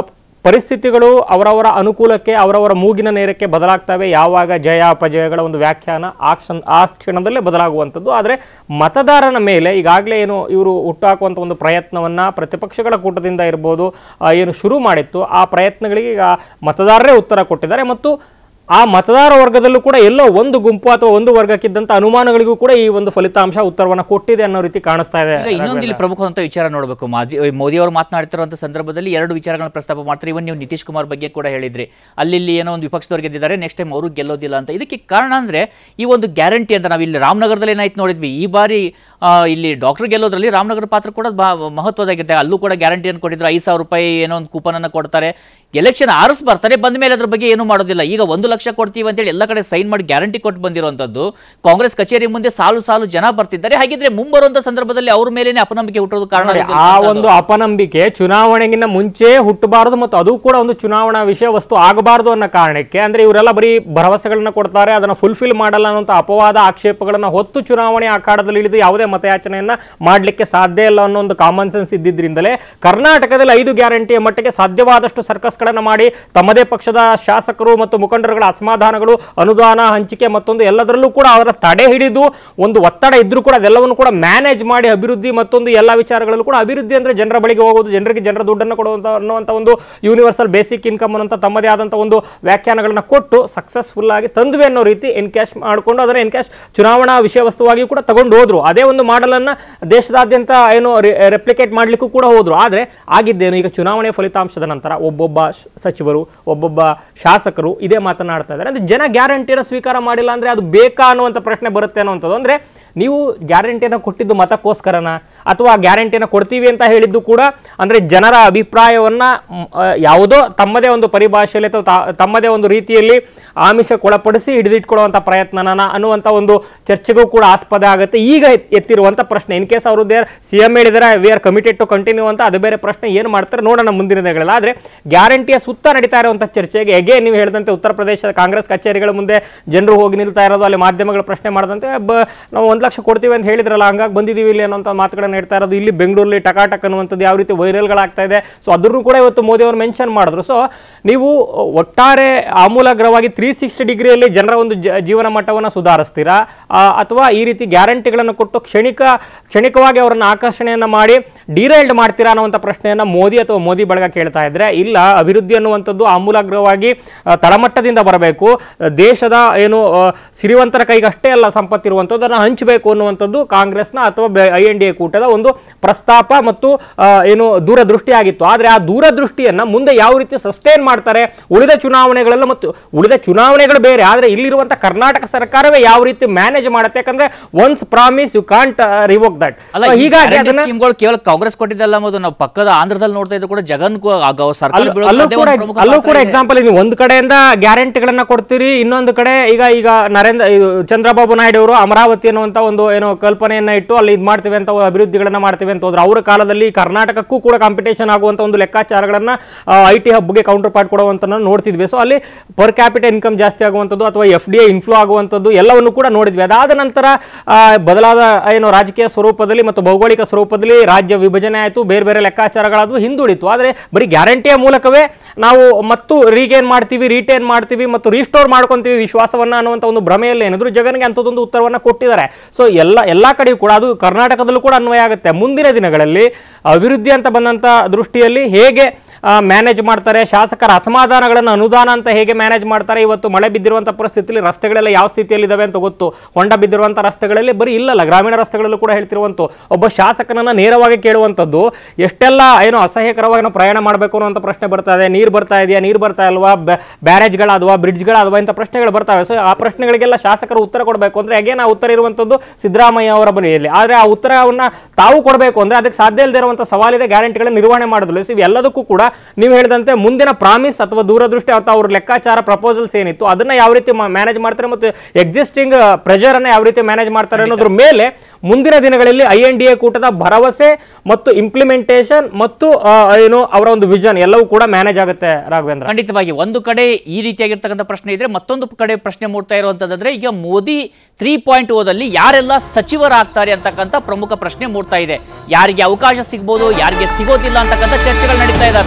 ಪರಿಸ್ಥಿತಿಗಳು ಅವರವರ ಅನುಕೂಲಕ್ಕೆ ಅವರವರ ಮೂಗಿನ ನೇರಕ್ಕೆ ಬದಲಾಗ್ತವೆ ಯಾವಾಗ ಜಯ ಅಪಜಯಗಳ ಒಂದು ವ್ಯಾಖ್ಯಾನ ಆ ಕ್ಷಣ ಆ ಕ್ಷಣದಲ್ಲೇ ಬದಲಾಗುವಂಥದ್ದು ಆದರೆ ಮತದಾರನ ಮೇಲೆ ಈಗಾಗಲೇ ಏನು ಇವರು ಹುಟ್ಟಾಕುವಂಥ ಒಂದು ಪ್ರಯತ್ನವನ್ನ ಪ್ರತಿಪಕ್ಷಗಳ ಕೂಟದಿಂದ ಇರ್ಬೋದು ಆ, ಏನು ಶುರು ಮಾಡಿತ್ತು ಆ ಪ್ರಯತ್ನಗಳಿಗೆ ಈಗ ಮತದಾರರೇ ಉತ್ತರ ಕೊಟ್ಟಿದ್ದಾರೆ ಮತ್ತು ಆ ಮತದಾರ ವರ್ಗದಲ್ಲೂ ಕೂಡ ಎಲ್ಲೋ ಒಂದು ಗುಂಪು ಅಥವಾ ಒಂದು ವರ್ಗಕ್ಕಿದ್ದಂಥ ಅನುಮಾನಗಳಿಗೂ ಕೂಡ ಈ ಒಂದು ಫಲಿತಾಂಶ ಉತ್ತರವನ್ನು ಕೊಟ್ಟಿದೆ ಅನ್ನೋ ರೀತಿ ಕಾಣಿಸ್ತಾ ಇದೆ ಈಗ ಇನ್ನೊಂದು ಇಲ್ಲಿ ಪ್ರಮುಖವಂತ ವಿಚಾರ ನೋಡಬೇಕು ಮಾದಿ ಮೋದಿ ಅವರು ಮಾತನಾಡ್ತಿರುವಂತ ಸಂದರ್ಭದಲ್ಲಿ ಎರಡು ವಿಚಾರಗಳನ್ನ ಪ್ರಸ್ತಾಪ ಮಾಡ್ತಾರೆ ಇವನ್ ನೀವು ನಿತೀಶ್ ಕುಮಾರ್ ಬಗ್ಗೆ ಕೂಡ ಹೇಳಿದ್ರಿ ಅಲ್ಲಿ ಇಲ್ಲಿ ಏನೋ ಒಂದು ವಿಪಕ್ಷದವ್ರು ಗೆದ್ದಿದ್ದಾರೆ ನೆಕ್ಸ್ಟ್ ಟೈಮ್ ಅವರು ಗೆಲ್ಲೋದಿಲ್ಲ ಅಂತ ಇದಕ್ಕೆ ಕಾರಣ ಅಂದ್ರೆ ಈ ಒಂದು ಗ್ಯಾರಂಟಿ ಅಂತ ನಾವು ಇಲ್ಲಿ ರಾಮನಗರದಲ್ಲಿ ಏನಾಯ್ತು ನೋಡಿದ್ವಿ ಈ ಬಾರಿ ಆ, ಇಲ್ಲಿ ಡಾಕ್ಟರ್ ಗೆಲ್ಲೋದ್ರಲ್ಲಿ ರಾಮನಗರ ಪಾತ್ರ ಕೂಡ ಬಾ- ಮಹತ್ವದಾಗಿದೆ ಅಲ್ಲೂ ಕೂಡ ಗ್ಯಾರಂಟಿಯನ್ನು ಕೊಟ್ಟಿದ್ರು ಐದು ಸಾವಿರ ರೂಪಾಯಿ ಏನೋ ಒಂದು ಕೂಪನ್ ಅನ್ನ ಕೊಡ್ತಾರೆ ಎಲೆಕ್ಷನ್ ಆರಿಸ್ ಬರ್ತಾರೆ ಬಂದ ಮೇಲೆ ಅದ್ರ ಬಗ್ಗೆ ಏನು ಮಾಡೋದಿಲ್ಲ ಈಗ ಒಂದು ಲಕ್ಷ ಕೊಡ್ತೀವಿ ಅಂತೇಳಿ ಎಲ್ಲ ಕಡೆ ಸೈನ್ ಮಾಡಿ ಗ್ಯಾರಂಟಿ ಕೊಟ್ಟು ಬಂದಿರುವಂತದ್ದು ಕಾಂಗ್ರೆಸ್ ಕಚೇರಿ ಮುಂದೆ ಸಾಲು ಸಾಲು ಜನ ಬರ್ತಿದ್ದಾರೆ ಹಾಗಿದ್ರೆ ಮುಂಬರುವಂತ ಸಂದರ್ಭದಲ್ಲಿ ಅವ್ರ ಮೇಲೇನೆ ಅಪನಂಬಿಕೆ ಹುಟ್ಟೋದು ಕಾರಣ ನೋಡಿ, ಆಗಿದೆ ಆ ಅಂತ ಒಂದು ಅಪನಂಬಿಕೆ ಚುನಾವಣೆಗಿನ್ನ ಮುಂಚೆ ಹುಟ್ಟಬಾರದು ಮತ್ತು ಅದು ಕೂಡ ಒಂದು ಚುನಾವಣಾ ವಿಷಯ ವಸ್ತು ಆಗಬಾರದು ಅನ್ನೋ ಕಾರಣಕ್ಕೆ ಅಂದ್ರೆ ಇವರೆಲ್ಲ ಬರೀ ಭರವಸೆಗಳನ್ನ ಕೊಡ್ತಾರೆ ಅದನ್ನ ಫುಲ್ಫಿಲ್ ಮಾಡಲ್ಲ ಅನ್ನೋ ಅಪವಾದ ಆಕ್ಷೇಪಗಳನ್ನ ಹೊತ್ತು ಚುನಾವಣೆ ಅಖಾಡದಲ್ಲಿ ಇಳಿದು ಯಾವುದೇ ಮತಯಾಚನೆಯನ್ನ ಮಾಡ್ಲಿಕ್ಕೆ ಸಾಧ್ಯ ಇಲ್ಲ ಅನ್ನೋ ಒಂದು ಕಾಮನ್ ಸೆನ್ಸ್ ಇದ್ದಿದ್ರಿಂದಲೇ ಕರ್ನಾಟಕದಲ್ಲಿ ಐದು ಗ್ಯಾರಂಟಿಯ ಮಟ್ಟಿಗೆ ಸಾಧ್ಯವಾದಷ್ಟು ಸರ್ಕಸ್ಗಳನ್ನ ಮಾಡಿ ತಮ್ಮದೇ ಪಕ್ಷದ ಶಾಸಕರು ಮತ್ತು ಮುಖಂಡರುಗಳ ಅಸಮಾಧಾನಗಳು ಅನುದಾನ ಹಂಚಿಕೆ ಮತ್ತೊಂದು ಎಲ್ಲದರಲ್ಲೂ ಕೂಡ ಅವರ ತಡೆ ಹಿಡಿದು ಒಂದು ಒತ್ತಡ ಇದ್ರೂ ಕೂಡ ಅದೆಲ್ಲವನ್ನು ಕೂಡ ಮ್ಯಾನೇಜ್ ಮಾಡಿ ಅಭಿವೃದ್ಧಿ ಮತ್ತೊಂದು ಎಲ್ಲ ವಿಚಾರಗಳಲ್ಲೂ ಕೂಡ ಅಭಿವೃದ್ಧಿ ಅಂದ್ರೆ ಜನರ ಬಳಿಗೆ ಹೋಗೋದು ಜನರಿಗೆ ಜನರ ದುಡ್ಡನ್ನು ಕೊಡುವಂತ ಅನ್ನುವಂಥ ಒಂದು ಯೂನಿವರ್ಸಲ್ ಬೇಸಿಕ್ ಇನ್ಕಮ್ ಅನ್ನುವಂಥ ತಮ್ಮದೇ ಆದಂಥ ಒಂದು ವ್ಯಾಖ್ಯಾನಗಳನ್ನ ಕೊಟ್ಟು ಸಕ್ಸಸ್ಫುಲ್ ಆಗಿ ತಂದ್ವಿ ಅನ್ನೋ ರೀತಿ ಎನ್ಕ್ಯಾಶ್ ಮಾಡಿಕೊಂಡು ಅದನ್ನ ಎನ್ಕ್ಯಾಶ್ ಚುನಾವಣಾ ವಿಷಯ ವಸ್ತುವಾಗಿ ಕೂಡ ತಗೊಂಡು ಹೋದ್ರು ಅದೇ ಒಂದು ಮಾಡಲ್ ಅನ್ನ ದೇಶದಾದ್ಯಂತ ಏನು ರೆಪ್ಲಿಕೇಟ್ ಮಾಡ್ಲಿಕ್ಕೂ ಕೂಡ ಹೋದ್ರು ಆದ್ರೆ ಆಗಿದ್ದೇನು ಈಗ ಚುನಾವಣೆ ಫಲಿತಾಂಶದ ನಂತರ ಒಬ್ಬೊಬ್ಬ ಶ- ಸಚಿವರು ಒಬ್ಬೊಬ್ಬ ಶಾಸಕರು ಇದೇ ಮಾತನಾಡ್ತಾ ಇದ್ದಾರೆ ಅಂದ್ರೆ ಜನ ಗ್ಯಾರಂಟಿನ ಸ್ವೀಕಾರ ಮಾಡಿಲ್ಲ ಅಂದ್ರೆ ಅದು ಬೇಕಾ ಅನ್ನುವಂಥ ಪ್ರಶ್ನೆ ಬರುತ್ತೆ ಅನ್ನುವಂಥದ್ದು ಅಂದ್ರೆ ನೀವು ಗ್ಯಾರಂಟಿಯನ್ನು ಕೊಟ್ಟಿದ್ದು ಮತಕ್ಕೋಸ್ಕರನ ಅಥವಾ ಗ್ಯಾರಂಟಿಯನ್ನು ಕೊಡ್ತೀವಿ ಅಂತ ಹೇಳಿದ್ದು ಕೂಡ ಅಂದ್ರೆ ಜನರ ಅಭಿಪ್ರಾಯವನ್ನ ಮ್, ಆ, ಯಾವುದೋ ತಮ್ಮದೇ ಒಂದು ಪರಿಭಾಷೆಯಲ್ಲಿ ಅಥವಾ ತಾ- ತಮ್ಮದೇ ಒಂದು ರೀತಿಯಲ್ಲಿ ಆಮಿಷಕ್ಕೊಳಪಡಿಸಿ ಹಿಡಿದಿಟ್ಕೊಳ್ಳುವಂಥ ಪ್ರಯತ್ನನ ಅನ್ನುವಂಥ ಒಂದು ಚರ್ಚೆಗೂ ಕೂಡ ಆಸ್ಪದ ಆಗುತ್ತೆ ಈಗ ಎತ್- ಎತ್ತಿರುವಂಥ ಪ್ರಶ್ನೆ ಇನ್ ಕೇಸ್ ಅವರು ದೇರ್ ಸಿ ಎಂ ಹೇಳಿದರೆ we are committed to continue ಅಂತ ಅದು ಬೇರೆ ಪ್ರಶ್ನೆ ಏನು ಮಾಡ್ತಾರೆ ನೋಡೋಣ ಮುಂದಿನ ದಿನಗಳಲ್ಲಿ ಆದರೆ ಗ್ಯಾರಂಟಿಯ ಸುತ್ತ ನಡೀತಾ ಇರುವಂಥ ಚರ್ಚೆಗೆ ಹೇಗೆ ನೀವು ಹೇಳಿದಂತೆ ಉತ್ತರ ಪ್ರದೇಶದ ಕಾಂಗ್ರೆಸ್ ಕಚೇರಿಗಳ ಮುಂದೆ ಜನರು ಹೋಗಿ ನಿಲ್ತಾ ಇರೋದು ಅಲ್ಲಿ ಮಾಧ್ಯಮಗಳ ಪ್ರಶ್ನೆ ಮಾಡದಂತೆ ಬ ನಾವು ಒಂದು ಲಕ್ಷ ಕೊಡ್ತೀವಿ ಅಂತ ಹೇಳಿದ್ರಲ್ಲ ಹಂಗಾಗಿ ಬಂದಿದ್ದೀವಿ ಇಲ್ಲಿ ಅನ್ನೋಂಥ ಮಾತುಗಳನ್ನ ಹೇಳ್ತಾ ಇರೋದು ಇಲ್ಲಿ ಬೆಂಗಳೂರಲ್ಲಿ ಟಕಾಟಕ್ ಅನ್ನುವಂಥದ್ದು ಯಾವ ರೀತಿ ವೈರಲ್ಗಳಾಗ್ತಾ ಇದೆ ಸೊ ಅದನ್ನು ಕೂಡ ಇವತ್ತು ಮೋದಿ ಅವರು ಮೆನ್ಷನ್ ಮಾಡಿದ್ರು ಸೊ ನೀವು ಒಟ್ಟಾರೆ ಆಮೂಲಾಗ್ರವಾಗಿ ತ್ರೀ ಸಿಕ್ಸ್ಟಿ ಡಿಗ್ರಿಯಲ್ಲಿ ಜನರ ಒಂದು ಜ- ಜೀವನ ಮಟ್ಟವನ್ನು ಸುಧಾರಿಸ್ತೀರಾ ಆ, ಅಥವಾ ಈ ರೀತಿ ಗ್ಯಾರಂಟಿಗಳನ್ನು ಕೊಟ್ಟು ಕ್ಷಣಿಕ ಕ್ಷಣಿಕವಾಗಿ ಅವರನ್ನು ಆಕರ್ಷಣೆಯನ್ನು ಮಾಡಿ ಡಿರೈಲ್ಡ್ ಮಾಡ್ತೀರಾ ಅನ್ನುವಂಥ ಪ್ರಶ್ನೆಯನ್ನು ಮೋದಿ ಅಥವಾ ಮೋದಿ ಬಳಗ ಕೇಳ್ತಾ ಇದ್ರೆ ಇಲ್ಲ ಅಭಿವೃದ್ಧಿ ಅನ್ನುವಂಥದ್ದು ಆಮೂಲಾಗ್ರವಾಗಿ ಆ, ತಳಮಟ್ಟದಿಂದ ಬರಬೇಕು ಆ, ದೇಶದ ಏನು ಆ, ಸಿರಿವಂತರ ಕೈಗೆ ಅಷ್ಟೇ ಅಲ್ಲ ಸಂಪತ್ತಿರುವಂಥದ್ದು ಅದನ್ನು ಹಂಚಬೇಕು ಅನ್ನುವಂಥದ್ದು ಕಾಂಗ್ರೆಸ್ನ ಅಥವಾ ಐ ಎನ್ ಡಿ ಎ ಕೂಟದ ಒಂದು ಪ್ರಸ್ತಾಪ ಮತ್ತು ಆ, ಏನು ದೂರದೃಷ್ಟಿ ಆಗಿತ್ತು ಆದರೆ ಆ ದೂರದೃಷ್ಟಿಯನ್ನ ಮುಂದೆ ಯಾವ ರೀತಿ ಸಸ್ಟೈನ್ ಮಾಡ್ತಾರೆ ಉಳಿದ ಚುನಾವಣೆಗಳಲ್ಲೂ ಮತ್ತು ಉಳಿದ ಚುನಾವಣೆಗಳು ಬೇರೆ ಆದರೆ ಇಲ್ಲಿರುವಂಥ ಕರ್ನಾಟಕ ಸರ್ಕಾರವೇ ಯಾವ ರೀತಿ ಮ್ಯಾನೇಜ್ ಮಾಡುತ್ತೆ ಯಾಕಂದ್ರೆ once promise you can't revoke that ಅಲ್ಲ ಈ ಹೀಗಾಗಿ guarantee ಅದನ್ನ ಸ್ಕೀಮ್ಗಳು ಕೇವಲ ಕಾಂಗ್ರೆಸ್ ಕೊಟ್ಟಿದ್ದಲ್ಲ ಮತ್ತು ನಾವು ಪಕ್ಕದ ಆಂಧ್ರದಲ್ಲಿ ನೋಡ್ತಾ ಇದ್ರು ಕೂಡ ಜಗನ್ ಕು- ಆ ಗೌ- ಸರ್ಕಾರ ಅಲ್ಲೂ ಬೀಳೋದು ಅಲ್ಲೂ ಅದೇ ಕೂಡ ಒಂದು ಪ್ರಮುಖ ಅಲ್ಲೂ ಪಾತ್ರ ಕೂಡ ಇದೆ. ಎಕ್ಸಾಂಪಲ್ ನೀವು ಒಂದು ಕಡೆಯಿಂದ ಗ್ಯಾರಂಟಿಗಳನ್ನ ಕೊಡ್ತೀರಿ ಇನ್ನೊಂದು ಕಡೆ ಈಗ ಈಗ ನರೇಂದ್ರ ಇದು ಚಂದ್ರಬಾಬು ನಾಯ್ಡು ಅವರು ಅಮರಾವತಿ ಅನ್ನುವಂತ ಒಂದು ಏನೋ ಕಲ್ಪನೆಯನ್ನ ಇಟ್ಟು ಅಲ್ಲಿ ಇದು ಮಾಡ್ತೀವಿ ಅಂತ ಅಭಿವೃದ್ಧಿಗಳನ್ನ ಮಾಡ್ತೀವಿ ಅಂತ ಹೋದ್ರು ಅವರ ಕಾಲದಲ್ಲಿ ಕರ್ನಾಟಕಕ್ಕೂ ಕೂಡ ಕಾಂಪಿಟೇಷನ್ ಆಗುವಂತ ಒಂದು ಲೆಕ್ಕಾಚಾರಗಳನ್ನ ಐ ಟಿ ಹಬ್ಗೆ ಕೌಂಟರ್ ಪಾರ್ಟ್ ಕೊಡುವಂತ ನೋಡ್ತಿದ್ವಿ ಸೊ ಅಲ್ಲಿ ಪರ್ ಕ್ಯಾಪಿಟಲ್ ಇನ್ಕಮ್ ಜಾಸ್ತಿ ಆಗುವಂಥದ್ದು ಅಥವಾ ಎಫ್ ಡಿ ಐ ಇನ್ಫ್ಲೋ ಆಗುವಂಥದ್ದು ಎಲ್ಲವನ್ನು ಕೂಡ ನೋಡಿದ್ವಿ ಅದಾದ ನಂತರ ಆ, ಬದಲಾದ ಏನು ರಾಜಕೀಯ ಸ್ವರೂಪದಲ್ಲಿ ಮತ್ತು ಭೌಗೋಳಿಕ ಸ್ವರೂಪದಲ್ಲಿ ರಾಜ್ಯ ವಿಭಜನೆ ಆಯಿತು ಬೇರೆ ಬೇರೆ ಲೆಕ್ಕಾಚಾರಗಳಾದವು ಹಿಂದುಳಿತು ಆದರೆ ಬರೀ ಗ್ಯಾರಂಟಿಯ ಮೂಲಕವೇ ನಾವು ಮತ್ತು ರೀಗೇನ್ ಮಾಡ್ತೀವಿ ರಿಟೇನ್ ಮಾಡ್ತೀವಿ ಮತ್ತು ರೀಸ್ಟೋರ್ ಮಾಡ್ಕೊಂತೀವಿ ವಿಶ್ವಾಸವನ್ನ ಅನ್ನುವಂಥ ಒಂದು ಭ್ರಮೆಯಲ್ಲಿ ಏನಿದ್ರು ಜಗನ್ಗೆ ಅಂಥದ್ದೊಂದು ಉತ್ತರವನ್ನ ಕೊಟ್ಟಿದ್ದಾರೆ ಸೊ ಎಲ್ಲ ಎಲ್ಲ ಕಡೆಯೂ ಕೂಡ ಅದು ಕರ್ನಾಟಕದಲ್ಲೂ ಕೂಡ ಅನ್ವಯ ಆಗುತ್ತೆ ಮುಂದಿನ ದಿನಗಳಲ್ಲಿ ಅಭಿವೃದ್ಧಿ ಅಂತ ಬಂದಂಥ ದೃಷ್ಟಿಯಲ್ಲಿ ಹೇಗೆ ಮ್ಯಾನೇಜ್ ಮಾಡ್ತಾರೆ ಶಾಸಕರ ಅಸಮಾಧಾನಗಳನ್ನು ಅನುದಾನ ಅಂತ ಹೇಗೆ ಮ್ಯಾನೇಜ್ ಮಾಡ್ತಾರೆ ಇವತ್ತು ಮಳೆ ಬಿದ್ದಿರುವಂಥ ಪರಿಸ್ಥಿತಿಯಲ್ಲಿ ರಸ್ತೆಗಳೆಲ್ಲ ಯಾವ ಸ್ಥಿತಿಯಲ್ಲಿ ಇದಾವೆ ಅಂತ ಗೊತ್ತು ಹೊಂಡ ಬಿದ್ದಿರುವಂಥ ರಸ್ತೆಗಳಲ್ಲಿ ಬರೀ ಇಲ್ಲಲ್ಲ ಗ್ರಾಮೀಣ ರಸ್ತೆಗಳಲ್ಲೂ ಕೂಡ ಹೇಳ್ತಿರುವಂಥ ಒಬ್ಬ ಶಾಸಕನನ್ನ ನೇರವಾಗಿ ಕೇಳುವಂಥದ್ದು ಎಷ್ಟೆಲ್ಲ ಏನೋ ಅಸಹ್ಯಕರವಾಗಿ ನಾವು ಪ್ರಯಾಣ ಮಾಡಬೇಕು ಅನ್ನೋಂಥ ಪ್ರಶ್ನೆ ಬರ್ತಾ ಇದೆ ನೀರು ಬರ್ತಾ ಇದೆಯಾ ನೀರು ಬರ್ತಾ ಇಲ್ವಾ ಬ್ಯಾರೇಜ್ಗಳಾದವಾ ಬ್ರಿಡ್ಜ್ಗಳಾದವಾ ಇಂಥ ಪ್ರಶ್ನೆಗಳು ಬರ್ತಾವೆ ಸೊ ಆ ಪ್ರಶ್ನೆಗಳಿಗೆಲ್ಲ ಶಾಸಕರು ಉತ್ತರ ಕೊಡಬೇಕು ಅಂದ್ರೆ ಅಗೇನ್ ಆ ಉತ್ತರ ಇರುವಂಥದ್ದು ಸಿದ್ದರಾಮಯ್ಯ ಅವರ ಬಳಿಯಲ್ಲಿ ಆದರೆ ಆ ಉತ್ತರವನ್ನ ತಾವು ಕೊಡಬೇಕು ಅಂದ್ರೆ ಅದಕ್ಕೆ ಸಾಧ್ಯ ಇಲ್ಲದೆ ಇರುವಂಥ ಸವಾಲಿದೆ ಗ್ಯಾರಂಟಿಗಳ ನಿರ್ವಹಣೆ ಮಾಡೋದಿಲ್ಲ ಸೊ ಇವೆಲ್ಲದಕ್ಕೂ ಕೂಡ ನೀವು ಹೇಳಿದಂತೆ ಮುಂದಿನ ಪ್ರಾಮಿಸ್ ಅಥವಾ ದೂರದೃಷ್ಟಿ ಅಥವಾ ಅವ್ರ ಲೆಕ್ಕಾಚಾರ ಪ್ರಪೋಸಲ್ಸ್ ಏನಿತ್ತು ಅದನ್ನ ಯಾವ ರೀತಿ ಮ್ಯಾನೇಜ್ ಮಾಡ್ತಾರೆ ಮತ್ತು ಎಕ್ಸಿಸ್ಟಿಂಗ್ ಪ್ರೆಷರ್ ಅನ್ನ ಯಾವ ರೀತಿ ಮ್ಯಾನೇಜ್ ಮಾಡ್ತಾರೆ ಅನ್ನೋದ್ರ ಮೇಲೆ ಮುಂದಿನ ದಿನಗಳಲ್ಲಿ ಐ ಎನ್ ಡಿ ಎ ಕೂಟದ ಭರವಸೆ ಮತ್ತು ಇಂಪ್ಲಿಮೆಂಟೇಷನ್ ಮತ್ತು ಆ, ಏನು ಅವರ ಒಂದು ವಿಷನ್ ಎಲ್ಲವೂ ಕೂಡ ಮ್ಯಾನೇಜ್ ಆಗುತ್ತೆ ರಾಘವೇಂದ್ರ ಖಂಡಿತವಾಗಿ ಒಂದು ಕಡೆ ಈ ರೀತಿಯಾಗಿರ್ತಕ್ಕಂಥ ಪ್ರಶ್ನೆ ಇದ್ರೆ ಮತ್ತೊಂದು ಕಡೆ ಪ್ರಶ್ನೆ ಮೂಡ್ತಾ ಇರುವಂತಂದ್ರೆ ಈಗ ಮೋದಿ ತ್ರೀ ಪಾಯಿಂಟ್ ಓದಲ್ಲಿ ಯಾರೆಲ್ಲ ಸಚಿವರಾಗ್ತಾರೆ ಅಂತಕ್ಕಂಥ ಪ್ರಮುಖ ಪ್ರಶ್ನೆ ಮೂಡ್ತಾ ಇದೆ ಯಾರಿಗೆ ಅವಕಾಶ ಸಿಗ್ಬೋದು ಯಾರಿಗೆ ಸಿಗೋದಿಲ್ಲ ಅಂತಕ್ಕಂಥ ಚರ್ಚೆಗಳು ನಡೀತಾ ಇದಾವೆ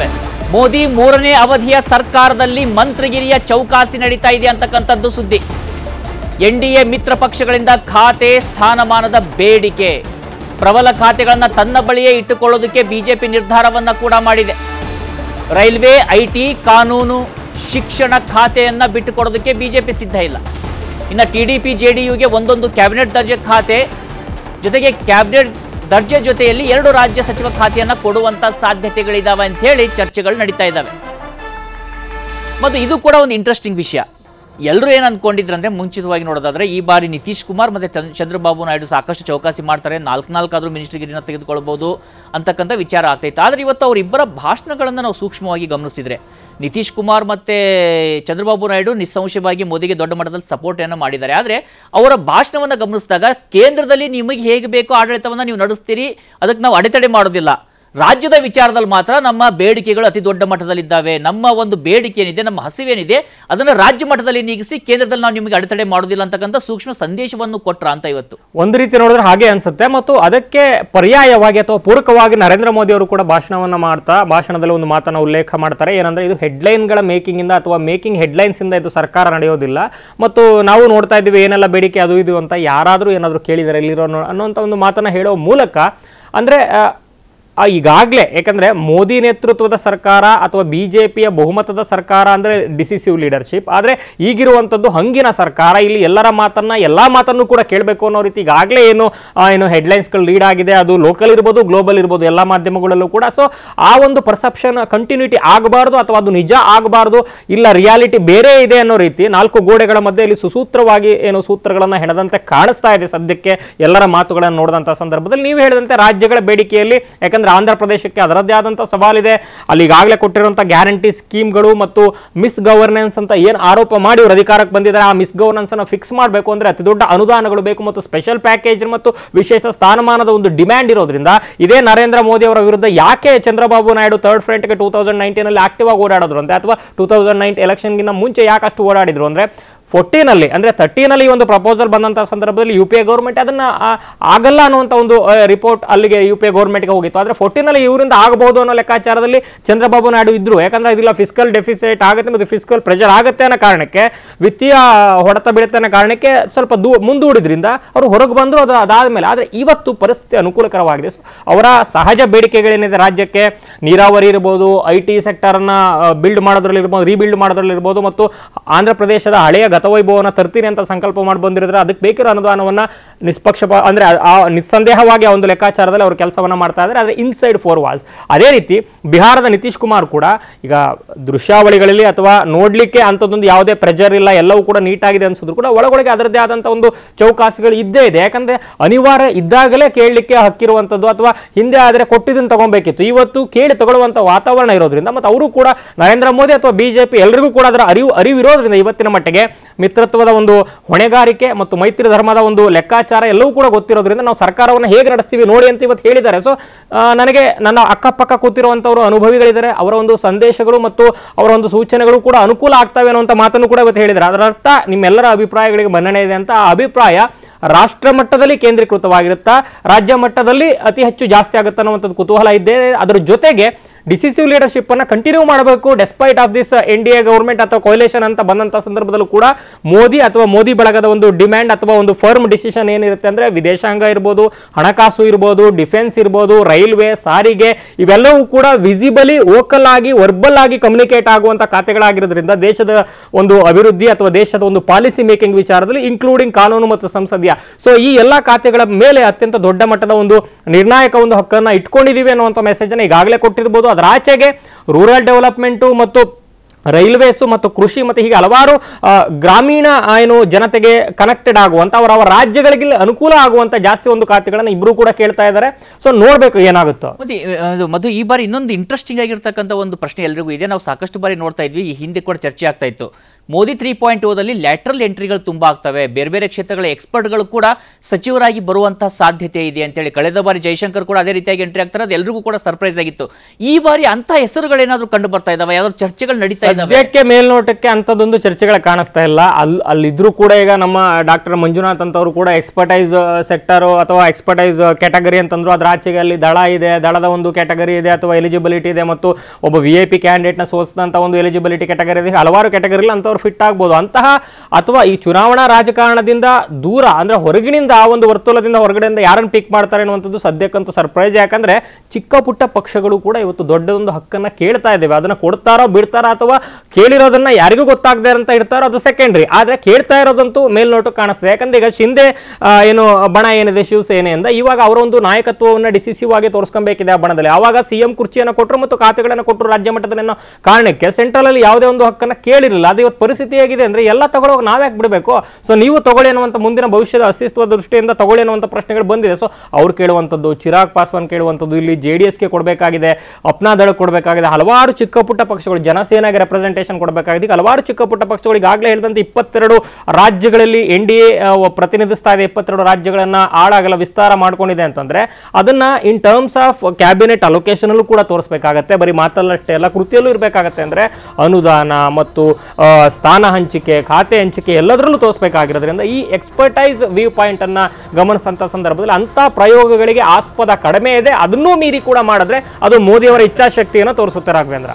ಮೋದಿ ಮೂರನೇ ಅವಧಿಯ ಸರ್ಕಾರದಲ್ಲಿ ಮಂತ್ರಿಗಿರಿಯ ಚೌಕಾಸಿ ನಡೀತಾ ಇದೆ ಅಂತಕ್ಕಂಥದ್ದು ಸುದ್ದಿ ಎನ್ಡಿಎ ಮಿತ್ರ ಪಕ್ಷಗಳಿಂದ ಖಾತೆ ಸ್ಥಾನಮಾನದ ಬೇಡಿಕೆ ಪ್ರಬಲ ಖಾತೆಗಳನ್ನು ತನ್ನ ಬಳಿಯೇ ಇಟ್ಟುಕೊಳ್ಳೋದಕ್ಕೆ ಬಿಜೆಪಿ ನಿರ್ಧಾರವನ್ನ ಕೂಡ ಮಾಡಿದೆ ರೈಲ್ವೆ ಐಟಿ ಕಾನೂನು ಶಿಕ್ಷಣ ಖಾತೆಯನ್ನ ಬಿಟ್ಟುಕೊಡೋದಕ್ಕೆ ಬಿಜೆಪಿ ಸಿದ್ಧ ಇಲ್ಲ ಇನ್ನು ಟಿಡಿಪಿ ಜೆಡಿಯುಗೆ ಒಂದೊಂದು ಕ್ಯಾಬಿನೆಟ್ ದರ್ಜೆ ಖಾತೆ ಜೊತೆಗೆ ಕ್ಯಾಬಿನೆಟ್ ದರ್ಜೆ ಜೊತೆಯಲ್ಲಿ ಎರಡು ರಾಜ್ಯ ಸಚಿವ ಖಾತೆಯನ್ನ ಕೊಡುವಂತ ಸಾಧ್ಯತೆಗಳಿದಾವೆ ಅಂತ ಹೇಳಿ ಚರ್ಚೆಗಳು ನಡೀತಾ ಇದ್ದಾವೆ ಮತ್ತು ಇದು ಕೂಡ ಒಂದು ಇಂಟ್ರೆಸ್ಟಿಂಗ್ ವಿಷಯ ಎಲ್ಲರೂ ಏನು ಅನ್ಕೊಂಡಿದ್ರಂದ್ರೆ ಮುಂಚಿತವಾಗಿ ನೋಡೋದಾದ್ರೆ ಈ ಬಾರಿ ನಿತೀಶ್ ಕುಮಾರ್ ಮತ್ತೆ ಚಂದ್ರ- ಚಂದ್ರಬಾಬು ನಾಯ್ಡು ಸಾಕಷ್ಟು ಚೌಕಾಸಿ ಮಾಡ್ತಾರೆ ನಾಲ್ಕು ನಾಲ್ಕಾದ್ರೂ ಮಿನಿಸ್ಟ್ರಿಗಿರಿನ ತೆಗೆದುಕೊಳ್ಬಹುದು ಅಂತಕ್ಕಂಥ ವಿಚಾರ ಆಗ್ತೈತೆ ಆದರೆ ಇವತ್ತು ಅವರಿಬ್ಬರ ಭಾಷಣಗಳನ್ನು ನಾವು ಸೂಕ್ಷ್ಮವಾಗಿ ಗಮನಿಸಿದ್ರೆ ನಿತೀಶ್ ಕುಮಾರ್ ಮತ್ತೆ ಚಂದ್ರಬಾಬು ನಾಯ್ಡು ನಿಸ್ಸಂಶಯವಾಗಿ ಮೋದಿಗೆ ದೊಡ್ಡ ಮಟ್ಟದಲ್ಲಿ ಸಪೋರ್ಟ್ ಅನ್ನು ಮಾಡಿದ್ದಾರೆ ಆದರೆ ಅವರ ಭಾಷಣವನ್ನು ಗಮನಿಸಿದಾಗ ಕೇಂದ್ರದಲ್ಲಿ ನಿಮಗೆ ಹೇಗೆ ಬೇಕೋ ಆಡಳಿತವನ್ನು ನೀವು ನಡೆಸ್ತೀರಿ ಅದಕ್ಕೆ ನಾವು ಅಡೆತಡೆ ಮಾಡೋದಿಲ್ಲ ರಾಜ್ಯದ ವಿಚಾರದಲ್ಲಿ ಮಾತ್ರ ನಮ್ಮ ಬೇಡಿಕೆಗಳು ಅತಿ ದೊಡ್ಡ ಮಟ್ಟದಲ್ಲಿದ್ದಾವೆ ನಮ್ಮ ಒಂದು ಬೇಡಿಕೆ ಏನಿದೆ ನಮ್ಮ ಹಸಿವೇನಿದೆ ಅದನ್ನು ರಾಜ್ಯ ಮಟ್ಟದಲ್ಲಿ ನೀಗಿಸಿ ಕೇಂದ್ರದಲ್ಲಿ ನಾವು ನಿಮಗೆ ಅಡೆತಡೆ ಮಾಡೋದಿಲ್ಲ ಅಂತಕ್ಕಂಥ ಸೂಕ್ಷ್ಮ ಸಂದೇಶವನ್ನು ಕೊಟ್ರ ಅಂತ ಇವತ್ತು ಒಂದು ರೀತಿ ನೋಡಿದ್ರೆ ಹಾಗೆ ಅನ್ಸುತ್ತೆ ಮತ್ತು ಅದಕ್ಕೆ ಪರ್ಯಾಯವಾಗಿ ಅಥವಾ ಪೂರಕವಾಗಿ ನರೇಂದ್ರ ಮೋದಿ ಅವರು ಕೂಡ ಭಾಷಣವನ್ನ ಮಾಡ್ತಾ ಭಾಷಣದಲ್ಲಿ ಒಂದು ಮಾತನ್ನ ಉಲ್ಲೇಖ ಮಾಡ್ತಾರೆ ಏನಂದ್ರೆ ಇದು ಹೆಡ್ಲೈನ್ಗಳ ಮೇಕಿಂಗ್ ಇಂದ ಅಥವಾ ಮೇಕಿಂಗ್ ಹೆಡ್ಲೈನ್ಸ್ ಇಂದ ಇದು ಸರ್ಕಾರ ನಡೆಯೋದಿಲ್ಲ ಮತ್ತು ನಾವು ನೋಡ್ತಾ ಇದ್ದೀವಿ ಏನೆಲ್ಲ ಬೇಡಿಕೆ ಅದು ಇದು ಅಂತ ಯಾರಾದರೂ ಏನಾದರೂ ಕೇಳಿದರೆ ಎಲ್ಲಿರೋ ಅನ್ನೋಂಥ ಒಂದು ಮಾತನ್ನ ಹೇಳೋ ಮೂಲಕ ಅಂದ್ರೆ ಆ, ಆ ಈಗಾಗಲೇ ಯಾಕಂದ್ರೆ ಮೋದಿ ನೇತೃತ್ವದ ಸರ್ಕಾರ ಅಥವಾ ಬಿಜೆಪಿಯ ಬಹುಮತದ ಸರ್ಕಾರ ಅಂದ್ರೆ ಡಿಸಿಸಿವ್ ಲೀಡರ್ಶಿಪ್ ಆದ್ರೆ ಈಗಿರುವಂತದ್ದು ಹಂಗಿನ ಸರ್ಕಾರ ಇಲ್ಲಿ ಎಲ್ಲರ ಮಾತನ್ನ ಎಲ್ಲಾ ಮಾತನ್ನು ಕೂಡ ಕೇಳಬೇಕು ಅನ್ನೋ ರೀತಿ ಈಗಾಗಲೇ ಏನು ಆ, ಏನು ಹೆಡ್ಲೈನ್ಸ್ಗಳು ಲೀಡ್ ಆಗಿದೆ ಅದು ಲೋಕಲ್ ಇರ್ಬೋದು ಗ್ಲೋಬಲ್ ಇರ್ಬೋದು ಎಲ್ಲಾ ಮಾಧ್ಯಮಗಳಲ್ಲೂ ಕೂಡ ಸೊ ಆ ಒಂದು ಪರ್ಸೆಪ್ಷನ್ ಕಂಟಿನ್ಯೂಟಿ ಆಗಬಾರ್ದು ಅಥವಾ ಅದು ನಿಜ ಆಗಬಾರ್ದು ಇಲ್ಲ ರಿಯಾಲಿಟಿ ಬೇರೆ ಇದೆ ಅನ್ನೋ ರೀತಿ ನಾಲ್ಕು ಗೋಡೆಗಳ ಮಧ್ಯೆ ಇಲ್ಲಿ ಸುಸೂತ್ರವಾಗಿ ಏನು ಸೂತ್ರಗಳನ್ನ ಹೆಣದಂತೆ ಕಾಣಿಸ್ತಾ ಇದೆ ಸದ್ಯಕ್ಕೆ ಎಲ್ಲರ ಮಾತುಗಳನ್ನು ನೋಡಿದಂಥ ಸಂದರ್ಭದಲ್ಲಿ ನೀವು ಹೇಳಿದಂತೆ ರಾಜ್ಯಗಳ ಬೇಡಿಕೆಯಲ್ಲಿ ಯಾಕಂದ್ರೆ ಆಂಧ್ರ ಪ್ರದೇಶಕ್ಕೆ ಅದರದ್ದೇ ಆದಂಥ ಸವಾಲಿದೆ ಅಲ್ಲಿ ಈಗಾಗಲೇ ಕೊಟ್ಟಿರುವಂಥ ಗ್ಯಾರಂಟಿ ಸ್ಕೀಮ್ಗಳು ಮತ್ತು ಮಿಸ್ ಗವರ್ನೆನ್ಸ್ ಅಂತ ಏನು ಆರೋಪ ಮಾಡಿ ಇವರು ಅಧಿಕಾರಕ್ಕೆ ಬಂದಿದ್ದಾರೆ ಆ ಮಿಸ್ ಗವರ್ನೆನ್ಸ್ ಅನ್ನು ಫಿಕ್ಸ್ ಮಾಡಬೇಕು ಅಂದ್ರೆ ಅತಿ ದೊಡ್ಡ ಅನುದಾನಗಳು ಬೇಕು ಮತ್ತು ಸ್ಪೆಷಲ್ ಪ್ಯಾಕೇಜ್ ಮತ್ತು ವಿಶೇಷ ಸ್ಥಾನಮಾನದ ಒಂದು ಡಿಮ್ಯಾಂಡ್ ಇರೋದ್ರಿಂದ ಇದೇ ನರೇಂದ್ರ ಮೋದಿ ಅವರ ವಿರುದ್ಧ ಯಾಕೆ ಚಂದ್ರಬಾಬು ನಾಯ್ಡು ಥರ್ಡ್ ಫ್ರಂಟ್ಗೆ ಟೂ ತೌಸಂಡ್ ನೈನ್ಟೀನ್ ಅಲ್ಲಿ ಆಕ್ಟಿವ್ ಆಗಿ ಓಡಾಡಿದ್ರು ಅಂತ ಅಥವಾ ಟೂ ತೌಸಂಡ್ ನೈನ್ ಎಲೆಕ್ಷನ್ಗಿಂತ ಮುಂಚೆ ಯಾಕೆ ಅಷ್ಟು ಓಡಾಡಿದ್ರು ಅಂದ್ರೆ ಫೋರ್ಟೀನ್ ಅಲ್ಲಿ ಅಂದ್ರೆ ತರ್ಟೀನ್ ಅಲ್ಲಿ ಈ ಒಂದು ಪ್ರಪೋಸಲ್ ಬಂದಂತ ಸಂದರ್ಭದಲ್ಲಿ ಯು ಪಿ ಎ ಗೌರ್ಮೆಂಟ್ ಅದನ್ನ ಆ, ಆಗಲ್ಲ ಅನ್ನುವಂತ ಒಂದು ರಿಪೋರ್ಟ್ ಅಲ್ಲಿಗೆ ಯು ಪಿ ಎ ಗೌರ್ಮೆಂಟ್ಗೆ ಹೋಗಿತ್ತು ಆದ್ರೆ ಫೋರ್ಟೀನ್ ಅಲ್ಲಿ ಇವರಿಂದ ಆಗಬಹುದು ಅನ್ನೋ ಲೆಕ್ಕಾಚಾರದಲ್ಲಿ ಚಂದ್ರಬಾಬು ನಾಯ್ಡು ಇದ್ರು ಯಾಕಂದ್ರೆ ಇದಿಲ್ಲ ಫಿಸಿಕಲ್ ಡೆಫಿಸಿಟ್ ಆಗುತ್ತೆ ಮತ್ತು ಫಿಸಿಕಲ್ ಪ್ರೆಷರ್ ಆಗುತ್ತೆ ಅನ್ನೋ ಕಾರಣಕ್ಕೆ ವಿತ್ತೀಯ ಹೊಡೆತ ಬೀಳುತ್ತೆ ಅನ್ನೋ ಕಾರಣಕ್ಕೆ ಸ್ವಲ್ಪ ದೂ ಮುಂದೂಡಿದ್ರಿಂದ ಅವರು ಹೊರಗೆ ಬಂದ್ರು ಅದು ಅದಾದ್ಮೇಲೆ ಆದ್ರೆ ಇವತ್ತು ಪರಿಸ್ಥಿತಿ ಅನುಕೂಲಕರವಾಗಿದೆ So, ಅವರ ಸಹಜ ಬೇಡಿಕೆಗಳೇನಿದೆ ರಾಜ್ಯಕ್ಕೆ ನೀರಾವರಿ ಇರ್ಬೋದು ಐ ಟಿ ಸೆಕ್ಟರ್ನ ಬಿಲ್ಡ್ ಮಾಡೋದ್ರಲ್ಲಿ ಇರ್ಬೋದು ರೀಬಿಲ್ಡ್ ಮಾಡೋದ್ರಲ್ಲಿ ಇರ್ಬೋದು ಮತ್ತು ಆಂಧ್ರ ಪ್ರದೇಶದ ಹಳೆಯ ಗತವೈಭವನ ತರ್ತೀನಿ ಅಂತ ಸಂಕಲ್ಪ ಮಾಡಿ ಬಂದಿರಿದ್ರೆ ಅದಕ್ಕೆ ಬೇಕಿರೋ ಅನುದಾನವನ್ನ ನಿಷ್ಪಕ್ಷಪ ಅಂದ್ರೆ ಆ- ಆ ನಿಸ್ಸಂದೇಹವಾಗಿ ಆ ಒಂದು ಲೆಕ್ಕಾಚಾರದಲ್ಲಿ ಅವರು ಕೆಲಸವನ್ನ ಮಾಡ್ತಾ ಇದ್ದಾರೆ ಆದರೆ ಇನ್ಸೈಡ್ ಫೋರ್ ವಾಲ್ಸ್ ಅದೇ ರೀತಿ ಬಿಹಾರದ ನಿತೀಶ್ ಕುಮಾರ್ ಕೂಡ ಈಗ ದೃಶ್ಯಾವಳಿಗಳಲ್ಲಿ ಅಥವಾ ನೋಡ್ಲಿಕ್ಕೆ ಅಂಥದ್ದೊಂದು ಯಾವುದೇ ಪ್ರೆಜರ್ ಇಲ್ಲ ಎಲ್ಲವೂ ಕೂಡ ನೀಟಾಗಿದೆ ಅನ್ಸಿದ್ರು ಕೂಡ ಒಳಗೊಳಗೆ ಅದರದ್ದೇ ಆದಂಥ ಒಂದು ಚೌಕಾಸಿಗಳು ಇದ್ದೇ ಇದೆ ಯಾಕಂದ್ರೆ ಅನಿವಾರ್ಯ ಇದ್ದಾಗಲೇ ಕೇಳಲಿಕ್ಕೆ ಹಕ್ಕಿರುವಂಥದ್ದು ಅಥವಾ ಹಿಂದೆ ಆದರೆ ಕೊಟ್ಟಿದ್ದನ್ನು ತಗೊಬೇಕಿತ್ತು ಇವತ್ತು ಕೇಳಿ ತಗೊಳ್ಳುವಂಥ ವಾತಾವರಣ ಇರೋದ್ರಿಂದ ಮತ್ತು ಅವರು ಕೂಡ ನರೇಂದ್ರ ಮೋದಿ ಅಥವಾ ಬಿಜೆಪಿ ಎಲ್ಲರಿಗೂ ಕೂಡ ಅದರ ಅರಿವು ಅರಿವಿರೋದ್ರಿಂದ ಇವತ್ತಿನ ಮಟ್ಟಿಗೆ ಮಿತ್ರತ್ವದ ಒಂದು ಹೊಣೆಗಾರಿಕೆ ಮತ್ತು ಮೈತ್ರಿ ಧರ್ಮದ ಒಂದು ಲೆಕ್ಕಾಚಾರ ಎಲ್ಲವೂ ಕೂಡ ಗೊತ್ತಿರೋದ್ರಿಂದ ನಾವು ಸರ್ಕಾರವನ್ನು ಹೇಗೆ ನಡೆಸ್ತೀವಿ ನೋಡಿ ಅಂತ ಇವತ್ತು ಹೇಳಿದ್ದಾರೆ ಸೊ ನನಗೆ ನನ್ನ ಅಕ್ಕಪಕ್ಕ ಕೂತಿರುವಂಥವರು ಅನುಭವಿಗಳಿದ್ದಾರೆ ಅವರ ಒಂದು ಸಂದೇಶಗಳು ಮತ್ತು ಅವರ ಒಂದು ಸೂಚನೆಗಳು ಕೂಡ ಅನುಕೂಲ ಆಗ್ತವೆ ಅನ್ನುವಂಥ ಮಾತನ್ನು ಕೂಡ ಇವತ್ತು ಹೇಳಿದ್ದಾರೆ ಅದರ ಅರ್ಥ ನಿಮ್ಮೆಲ್ಲರ ಅಭಿಪ್ರಾಯಗಳಿಗೆ ಮನ್ನಣೆ ಇದೆ ಅಂತ ಆ ಅಭಿಪ್ರಾಯ ರಾಷ್ಟ್ರ ಮಟ್ಟದಲ್ಲಿ ಕೇಂದ್ರೀಕೃತವಾಗಿರುತ್ತಾ ರಾಜ್ಯ ಮಟ್ಟದಲ್ಲಿ ಅತಿ ಹೆಚ್ಚು ಜಾಸ್ತಿ ಆಗುತ್ತೆ ಅನ್ನುವಂಥದ್ದು ಕುತೂಹಲ ಇದ್ದೇ ಅದರ ಜೊತೆಗೆ ಡಿಸಿಸಿವ್ ಲೀಡರ್ಶಿಪ್ ಅನ್ನ ಕಂಟಿನ್ಯೂ ಮಾಡಬೇಕು despite of this N D A government ಅಥವಾ ಕೊಯ್ಲೇಷನ್ ಅಂತ ಬಂದಂತ ಸಂದರ್ಭದಲ್ಲೂ ಕೂಡ ಮೋದಿ ಅಥವಾ ಮೋದಿ ಬಳಗದ ಒಂದು ಡಿಮ್ಯಾಂಡ್ ಅಥವಾ ಒಂದು ಫರ್ಮ್ ಡಿಸಿಷನ್ ಏನಿರುತ್ತೆ ಅಂದ್ರೆ ವಿದೇಶಾಂಗ ಇರ್ಬೋದು ಹಣಕಾಸು ಇರ್ಬೋದು ಡಿಫೆನ್ಸ್ ಇರ್ಬೋದು ರೈಲ್ವೆ ಸಾರಿಗೆ ಇವೆಲ್ಲವೂ ಕೂಡ ವಿಸಿಬಲಿ ವೋಕಲ್ ಆಗಿ ವರ್ಬಲ್ ಆಗಿ ಕಮ್ಯುನಿಕೇಟ್ ಆಗುವಂತ ಖಾತೆಗಳಾಗಿರೋದ್ರಿಂದ ದೇಶದ ಒಂದು ಅಭಿವೃದ್ಧಿ ಅಥವಾ ದೇಶದ ಒಂದು ಪಾಲಿಸಿ ಮೇಕಿಂಗ್ ವಿಚಾರದಲ್ಲಿ ಇನ್ಕ್ಲೂಡಿಂಗ್ ಕಾನೂನು ಮತ್ತು ಸಂಸದೀಯ ಸೊ ಈ ಎಲ್ಲಾ ಖಾತೆಗಳ ಮೇಲೆ ಅತ್ಯಂತ ದೊಡ್ಡ ಮಟ್ಟದ ಒಂದು ನಿರ್ಣಾಯಕ ಒಂದು ಹಕ್ಕನ್ನ ಇಟ್ಕೊಂಡಿದೀವಿ ಅನ್ನುವಂಥ ಮೆಸೇಜ್ ಅನ್ನ ಈಗಾಗಲೇ ಕೊಟ್ಟಿರ್ಬೋದು ಅದರ ಆಚೆಗೆ ರೂರಲ್ ಡೆವಲಪ್ಮೆಂಟು ಮತ್ತು ರೈಲ್ವೇಸು ಮತ್ತು ಕೃಷಿ ಮತ್ತು ಹೀಗೆ ಹಲವಾರು ಆ, ಗ್ರಾಮೀಣ ಆ, ಏನು ಜನತೆಗೆ ಕನೆಕ್ಟೆಡ್ ಆಗುವಂತ ಅವರ ಅವರ ರಾಜ್ಯಗಳಿಗೆ ಅನುಕೂಲ ಆಗುವಂತ ಜಾಸ್ತಿ ಒಂದು ಖಾತೆಗಳನ್ನ ಇಬ್ರು ಕೂಡ ಕೇಳ್ತಾ ಇದ್ದಾರೆ ಸೊ ನೋಡ್ಬೇಕು ಏನಾಗುತ್ತೋ ಮತ್ತೆ ಆ, ಅದು ಮಧು ಈ ಬಾರಿ ಇನ್ನೊಂದು ಇಂಟ್ರೆಸ್ಟಿಂಗ್ ಆಗಿರ್ತಕ್ಕಂಥ ಒಂದು ಪ್ರಶ್ನೆ ಎಲ್ರಿಗೂ ಇದೆ ನಾವು ಸಾಕಷ್ಟು ಬಾರಿ ನೋಡ್ತಾ ಇದ್ವಿ ಈ ಹಿಂದೆ ಕೂಡ ಚರ್ಚೆ ಆಗ್ತಾ ಇತ್ತು ಮೋದಿ ತ್ರೀ ಪಾಯಿಂಟ್ ಓದಲ್ಲಿ ಲ್ಯಾಟ್ರಲ್ ಎಂಟ್ರಿಗಳು ತುಂಬ ಆಗ್ತವೆ ಬೇರೆ ಬೇರೆ ಕ್ಷೇತ್ರಗಳ ಎಕ್ಸ್ಪರ್ಟ್ಗಳು ಕೂಡ ಸಚಿವರಾಗಿ ಬರುವಂತಹ ಸಾಧ್ಯತೆ ಇದೆ ಅಂತೇಳಿ ಕಳೆದ ಬಾರಿ ಜೈಶಂಕರ್ ಕೂಡ ಅದೇ ರೀತಿಯಾಗಿ ಎಂಟ್ರಿ ಆಗ್ತಾರೆ ಅದು ಎಲ್ರಿಗೂ ಕೂಡ ಸರ್ಪ್ರೈಸ್ ಆಗಿತ್ತು ಈ ಬಾರಿ ಅಂತ ಹೆಸರುಗಳೇನಾದ್ರೂ ಕಂಡು ಬರ್ತಾ ಇದಾವೆ ಯಾವ್ದಾದ್ರು ಚರ್ಚೆಗಳು ನಡೀತಾ ಇದಾವೆ ಸದ್ಯಕ್ಕೆ ಮೇಲ್ನೋಟಕ್ಕೆ ಅಂಥದ್ದೊಂದು ಚರ್ಚೆಗಳ ಕಾಣಿಸ್ತಾ ಇಲ್ಲ ಅಲ್ಲಿ ಅಲ್ಲಿದ್ರೂ ಕೂಡ ಈಗ ನಮ್ಮ ಡಾಕ್ಟರ್ ಮಂಜುನಾಥ್ ಅಂತವರು ಕೂಡ ಎಕ್ಸ್ಪರ್ಟೈಸ್ ಸೆಕ್ಟರ್ ಅಥವಾ ಎಕ್ಸ್ಪರ್ಟೈಸ್ ಕ್ಯಾಟಗರಿ ಅಂತಂದ್ರು ಅದ್ರ ಆಚೆಗೆ ಅಲ್ಲಿ ದಳ ಇದೆ ದಳದ ಒಂದು ಕ್ಯಾಟಗರಿ ಇದೆ ಅಥವಾ ಎಲಿಜಿಬಿಲಿಟಿ ಇದೆ ಮತ್ತು ಒಬ್ಬ ವಿ ಐ ಪಿ ಕ್ಯಾಂಡಿಡೇಟ್ನ ಸೋಸಿದಂಥ ಒಂದು ಎಲಿಜಿಬಿಲಿಟಿ ಕ್ಯಾಟಗರಿ ಇದೆ ಹಲವಾರು ಕ್ಯಾಟಗರಿ ಅಂತವ್ರು ಫಿಟ್ ಆಗ್ಬೋದು ಅಂತಹ ಅಥವಾ ಈ ಚುನಾವಣಾ ರಾಜಕಾರಣದಿಂದ ದೂರ ಅಂದ್ರೆ ಹೊರಗಿನಿಂದ ಆ ಒಂದು ವರ್ತುಲದಿಂದ ಹೊರಗಡೆಯಿಂದ ಯಾರನ್ನು ಪಿಕ್ ಮಾಡ್ತಾರೆ ಅನ್ನುವಂಥದ್ದು ಸದ್ಯಕ್ಕಂತೂ ಸರ್ಪ್ರೈಸ್ ಯಾಕಂದ್ರೆ ಚಿಕ್ಕ ಪುಟ್ಟ ಪಕ್ಷಗಳು ಕೂಡ ಇವತ್ತು ದೊಡ್ಡದೊಂದು ಹಕ್ಕನ್ನ ಕೇಳ್ತಾ ಇದ್ದೇವೆ ಅದನ್ನ ಕೊಡ್ತಾರೋ ಬಿಡ್ತಾರೋ ಅಥವಾ ಕೇಳಿರೋದನ್ನ ಯಾರಿಗೂ ಗೊತ್ತಾಗದೆ ಅಂತ ಇರ್ತಾರೋ ಅದು ಸೆಕೆಂಡ್ರಿ ಆದ್ರೆ ಕೇಳ್ತಾ ಇರೋದಂತೂ ಮೇಲ್ನೋಟು ಕಾಣಿಸ್ತದೆ ಯಾಕಂದ್ರೆ ಈಗ ಶಿಂದೆ ಆ, ಏನು ಬಣ ಏನಿದೆ ಶಿವಸೇನೆಯಿಂದ ಇವಾಗ ಅವರ ಒಂದು ನಾಯಕತ್ವವನ್ನು ಡಿಸಿಸಿವ್ ಆಗಿ ತೋರಿಸ್ಕೊಬೇಕಿದೆ ಆ ಬಣದಲ್ಲಿ ಆವಾಗ ಸಿಎಂ ಕುರ್ಚಿಯನ್ನು ಕೊಟ್ಟರು ಮತ್ತು ಖಾತೆಗಳನ್ನು ಕೊಟ್ಟರು ರಾಜ್ಯ ಮಟ್ಟದಲ್ಲಿ ಅನ್ನೋ ಕಾರಣಕ್ಕೆ ಸೆಂಟ್ರಲ್ ಅಲ್ಲಿ ಯಾವುದೇ ಒಂದು ಹಕ್ಕನ್ನ ಕೇಳಿರಲಿಲ್ಲ ಅದು ಇವತ್ತು ಪರಿಸ್ಥಿತಿ ಹೇಗಿದೆ ಅಂದ್ರೆ ಎಲ್ಲ ತಗೊಳ್ಳೋಕೆ ನಾವ್ಯಾಕೆ ಬಿಡಬೇಕು ಸೊ ನೀವು ತಗೊಳ್ಳಿ ಅನ್ನುವಂಥ ಮುಂದಿನ ಭವಿಷ್ಯದ ಅಸ್ತಿತ್ವ ದೃಷ್ಟಿಯಿಂದ ತಗೊಳ್ಳಿ ಅನ್ನುವಂಥ ಪ್ರಶ್ನೆಗಳು ಬಂದಿದೆ ಸೊ ಅವ್ರು ಕೇಳುವಂಥದ್ದು ಚಿರಾಗ್ ಪಾಸ್ವಾನ್ ಕೇಳುವಂಥದ್ದು ಇಲ್ಲಿ ಜೆ ಡಿ ಎಸ್ಗೆ ಕೊಡಬೇಕಾಗಿದೆ ಅಪ್ನಾದಳ ಕೊಡಬೇಕಾಗಿದೆ ಹಲವಾರು ಚಿಕ್ಕ ಪುಟ್ಟ ಪಕ್ಷಗಳು ಜನಸೇನೆಗೆ ರೆಪ್ರೆಸೆಂಟೇಷನ್ ಕೊಡಬೇಕಾಗಿದೆ ಈಗ ಹಲವಾರು ಚಿಕ್ಕ ಪುಟ್ಟ ಪಕ್ಷಗಳು ಈಗಾಗಲೇ ಹೇಳಿದಂತೆ ಇಪ್ಪತ್ತೆರಡು ರಾಜ್ಯಗಳಲ್ಲಿ ಎನ್ ಡಿ ಎ ಪ್ರತಿನಿಧಿಸ್ತಾ ಇದೆ ಇಪ್ಪತ್ತೆರಡು ರಾಜ್ಯಗಳನ್ನ ಆಳಾಗಲ ವಿಸ್ತಾರ ಮಾಡ್ಕೊಂಡಿದೆ ಅಂತಂದ್ರೆ ಅದನ್ನ in terms of cabinet allocation ಅಲ್ಲೂ ಕೂಡ ತೋರಿಸಬೇಕಾಗತ್ತೆ ಬರೀ ಮಾತಲ್ಲಷ್ಟೇ ಎಲ್ಲ ಕೃತಿಯಲ್ಲೂ ಇರಬೇಕಾಗತ್ತೆ ಅಂದ್ರೆ ಅನುದಾನ ಮತ್ತು ಆ, ಸ್ಥಾನ ಹಂಚಿಕೆ ಖಾತೆ ಹಂಚಿಕೆ ಎಲ್ಲದರಲ್ಲೂ ತೋರಿಸಬೇಕಾಗಿರೋದ್ರಿಂದ ಈ ಎಕ್ಸ್ಪರ್ಟೈಸ್ ವ್ಯೂ ಪಾಯಿಂಟ್ ಅನ್ನ ಗಮನಿಸಿದಂಥ ಸಂದರ್ಭದಲ್ಲಿ ಅಂತ ಪ್ರಯೋಗಗಳಿಗೆ ಆಸ್ಪದ ಕಡಿಮೆ ಇದೆ ಅದನ್ನೂ ಮೀರಿ ಕೂಡ ಮಾಡಿದ್ರೆ ಅದು ಮೋದಿಯವರ ಇಚ್ಛಾಶಕ್ತಿಯನ್ನು ತೋರಿಸುತ್ತೆ ರಾಘವೇಂದ್ರ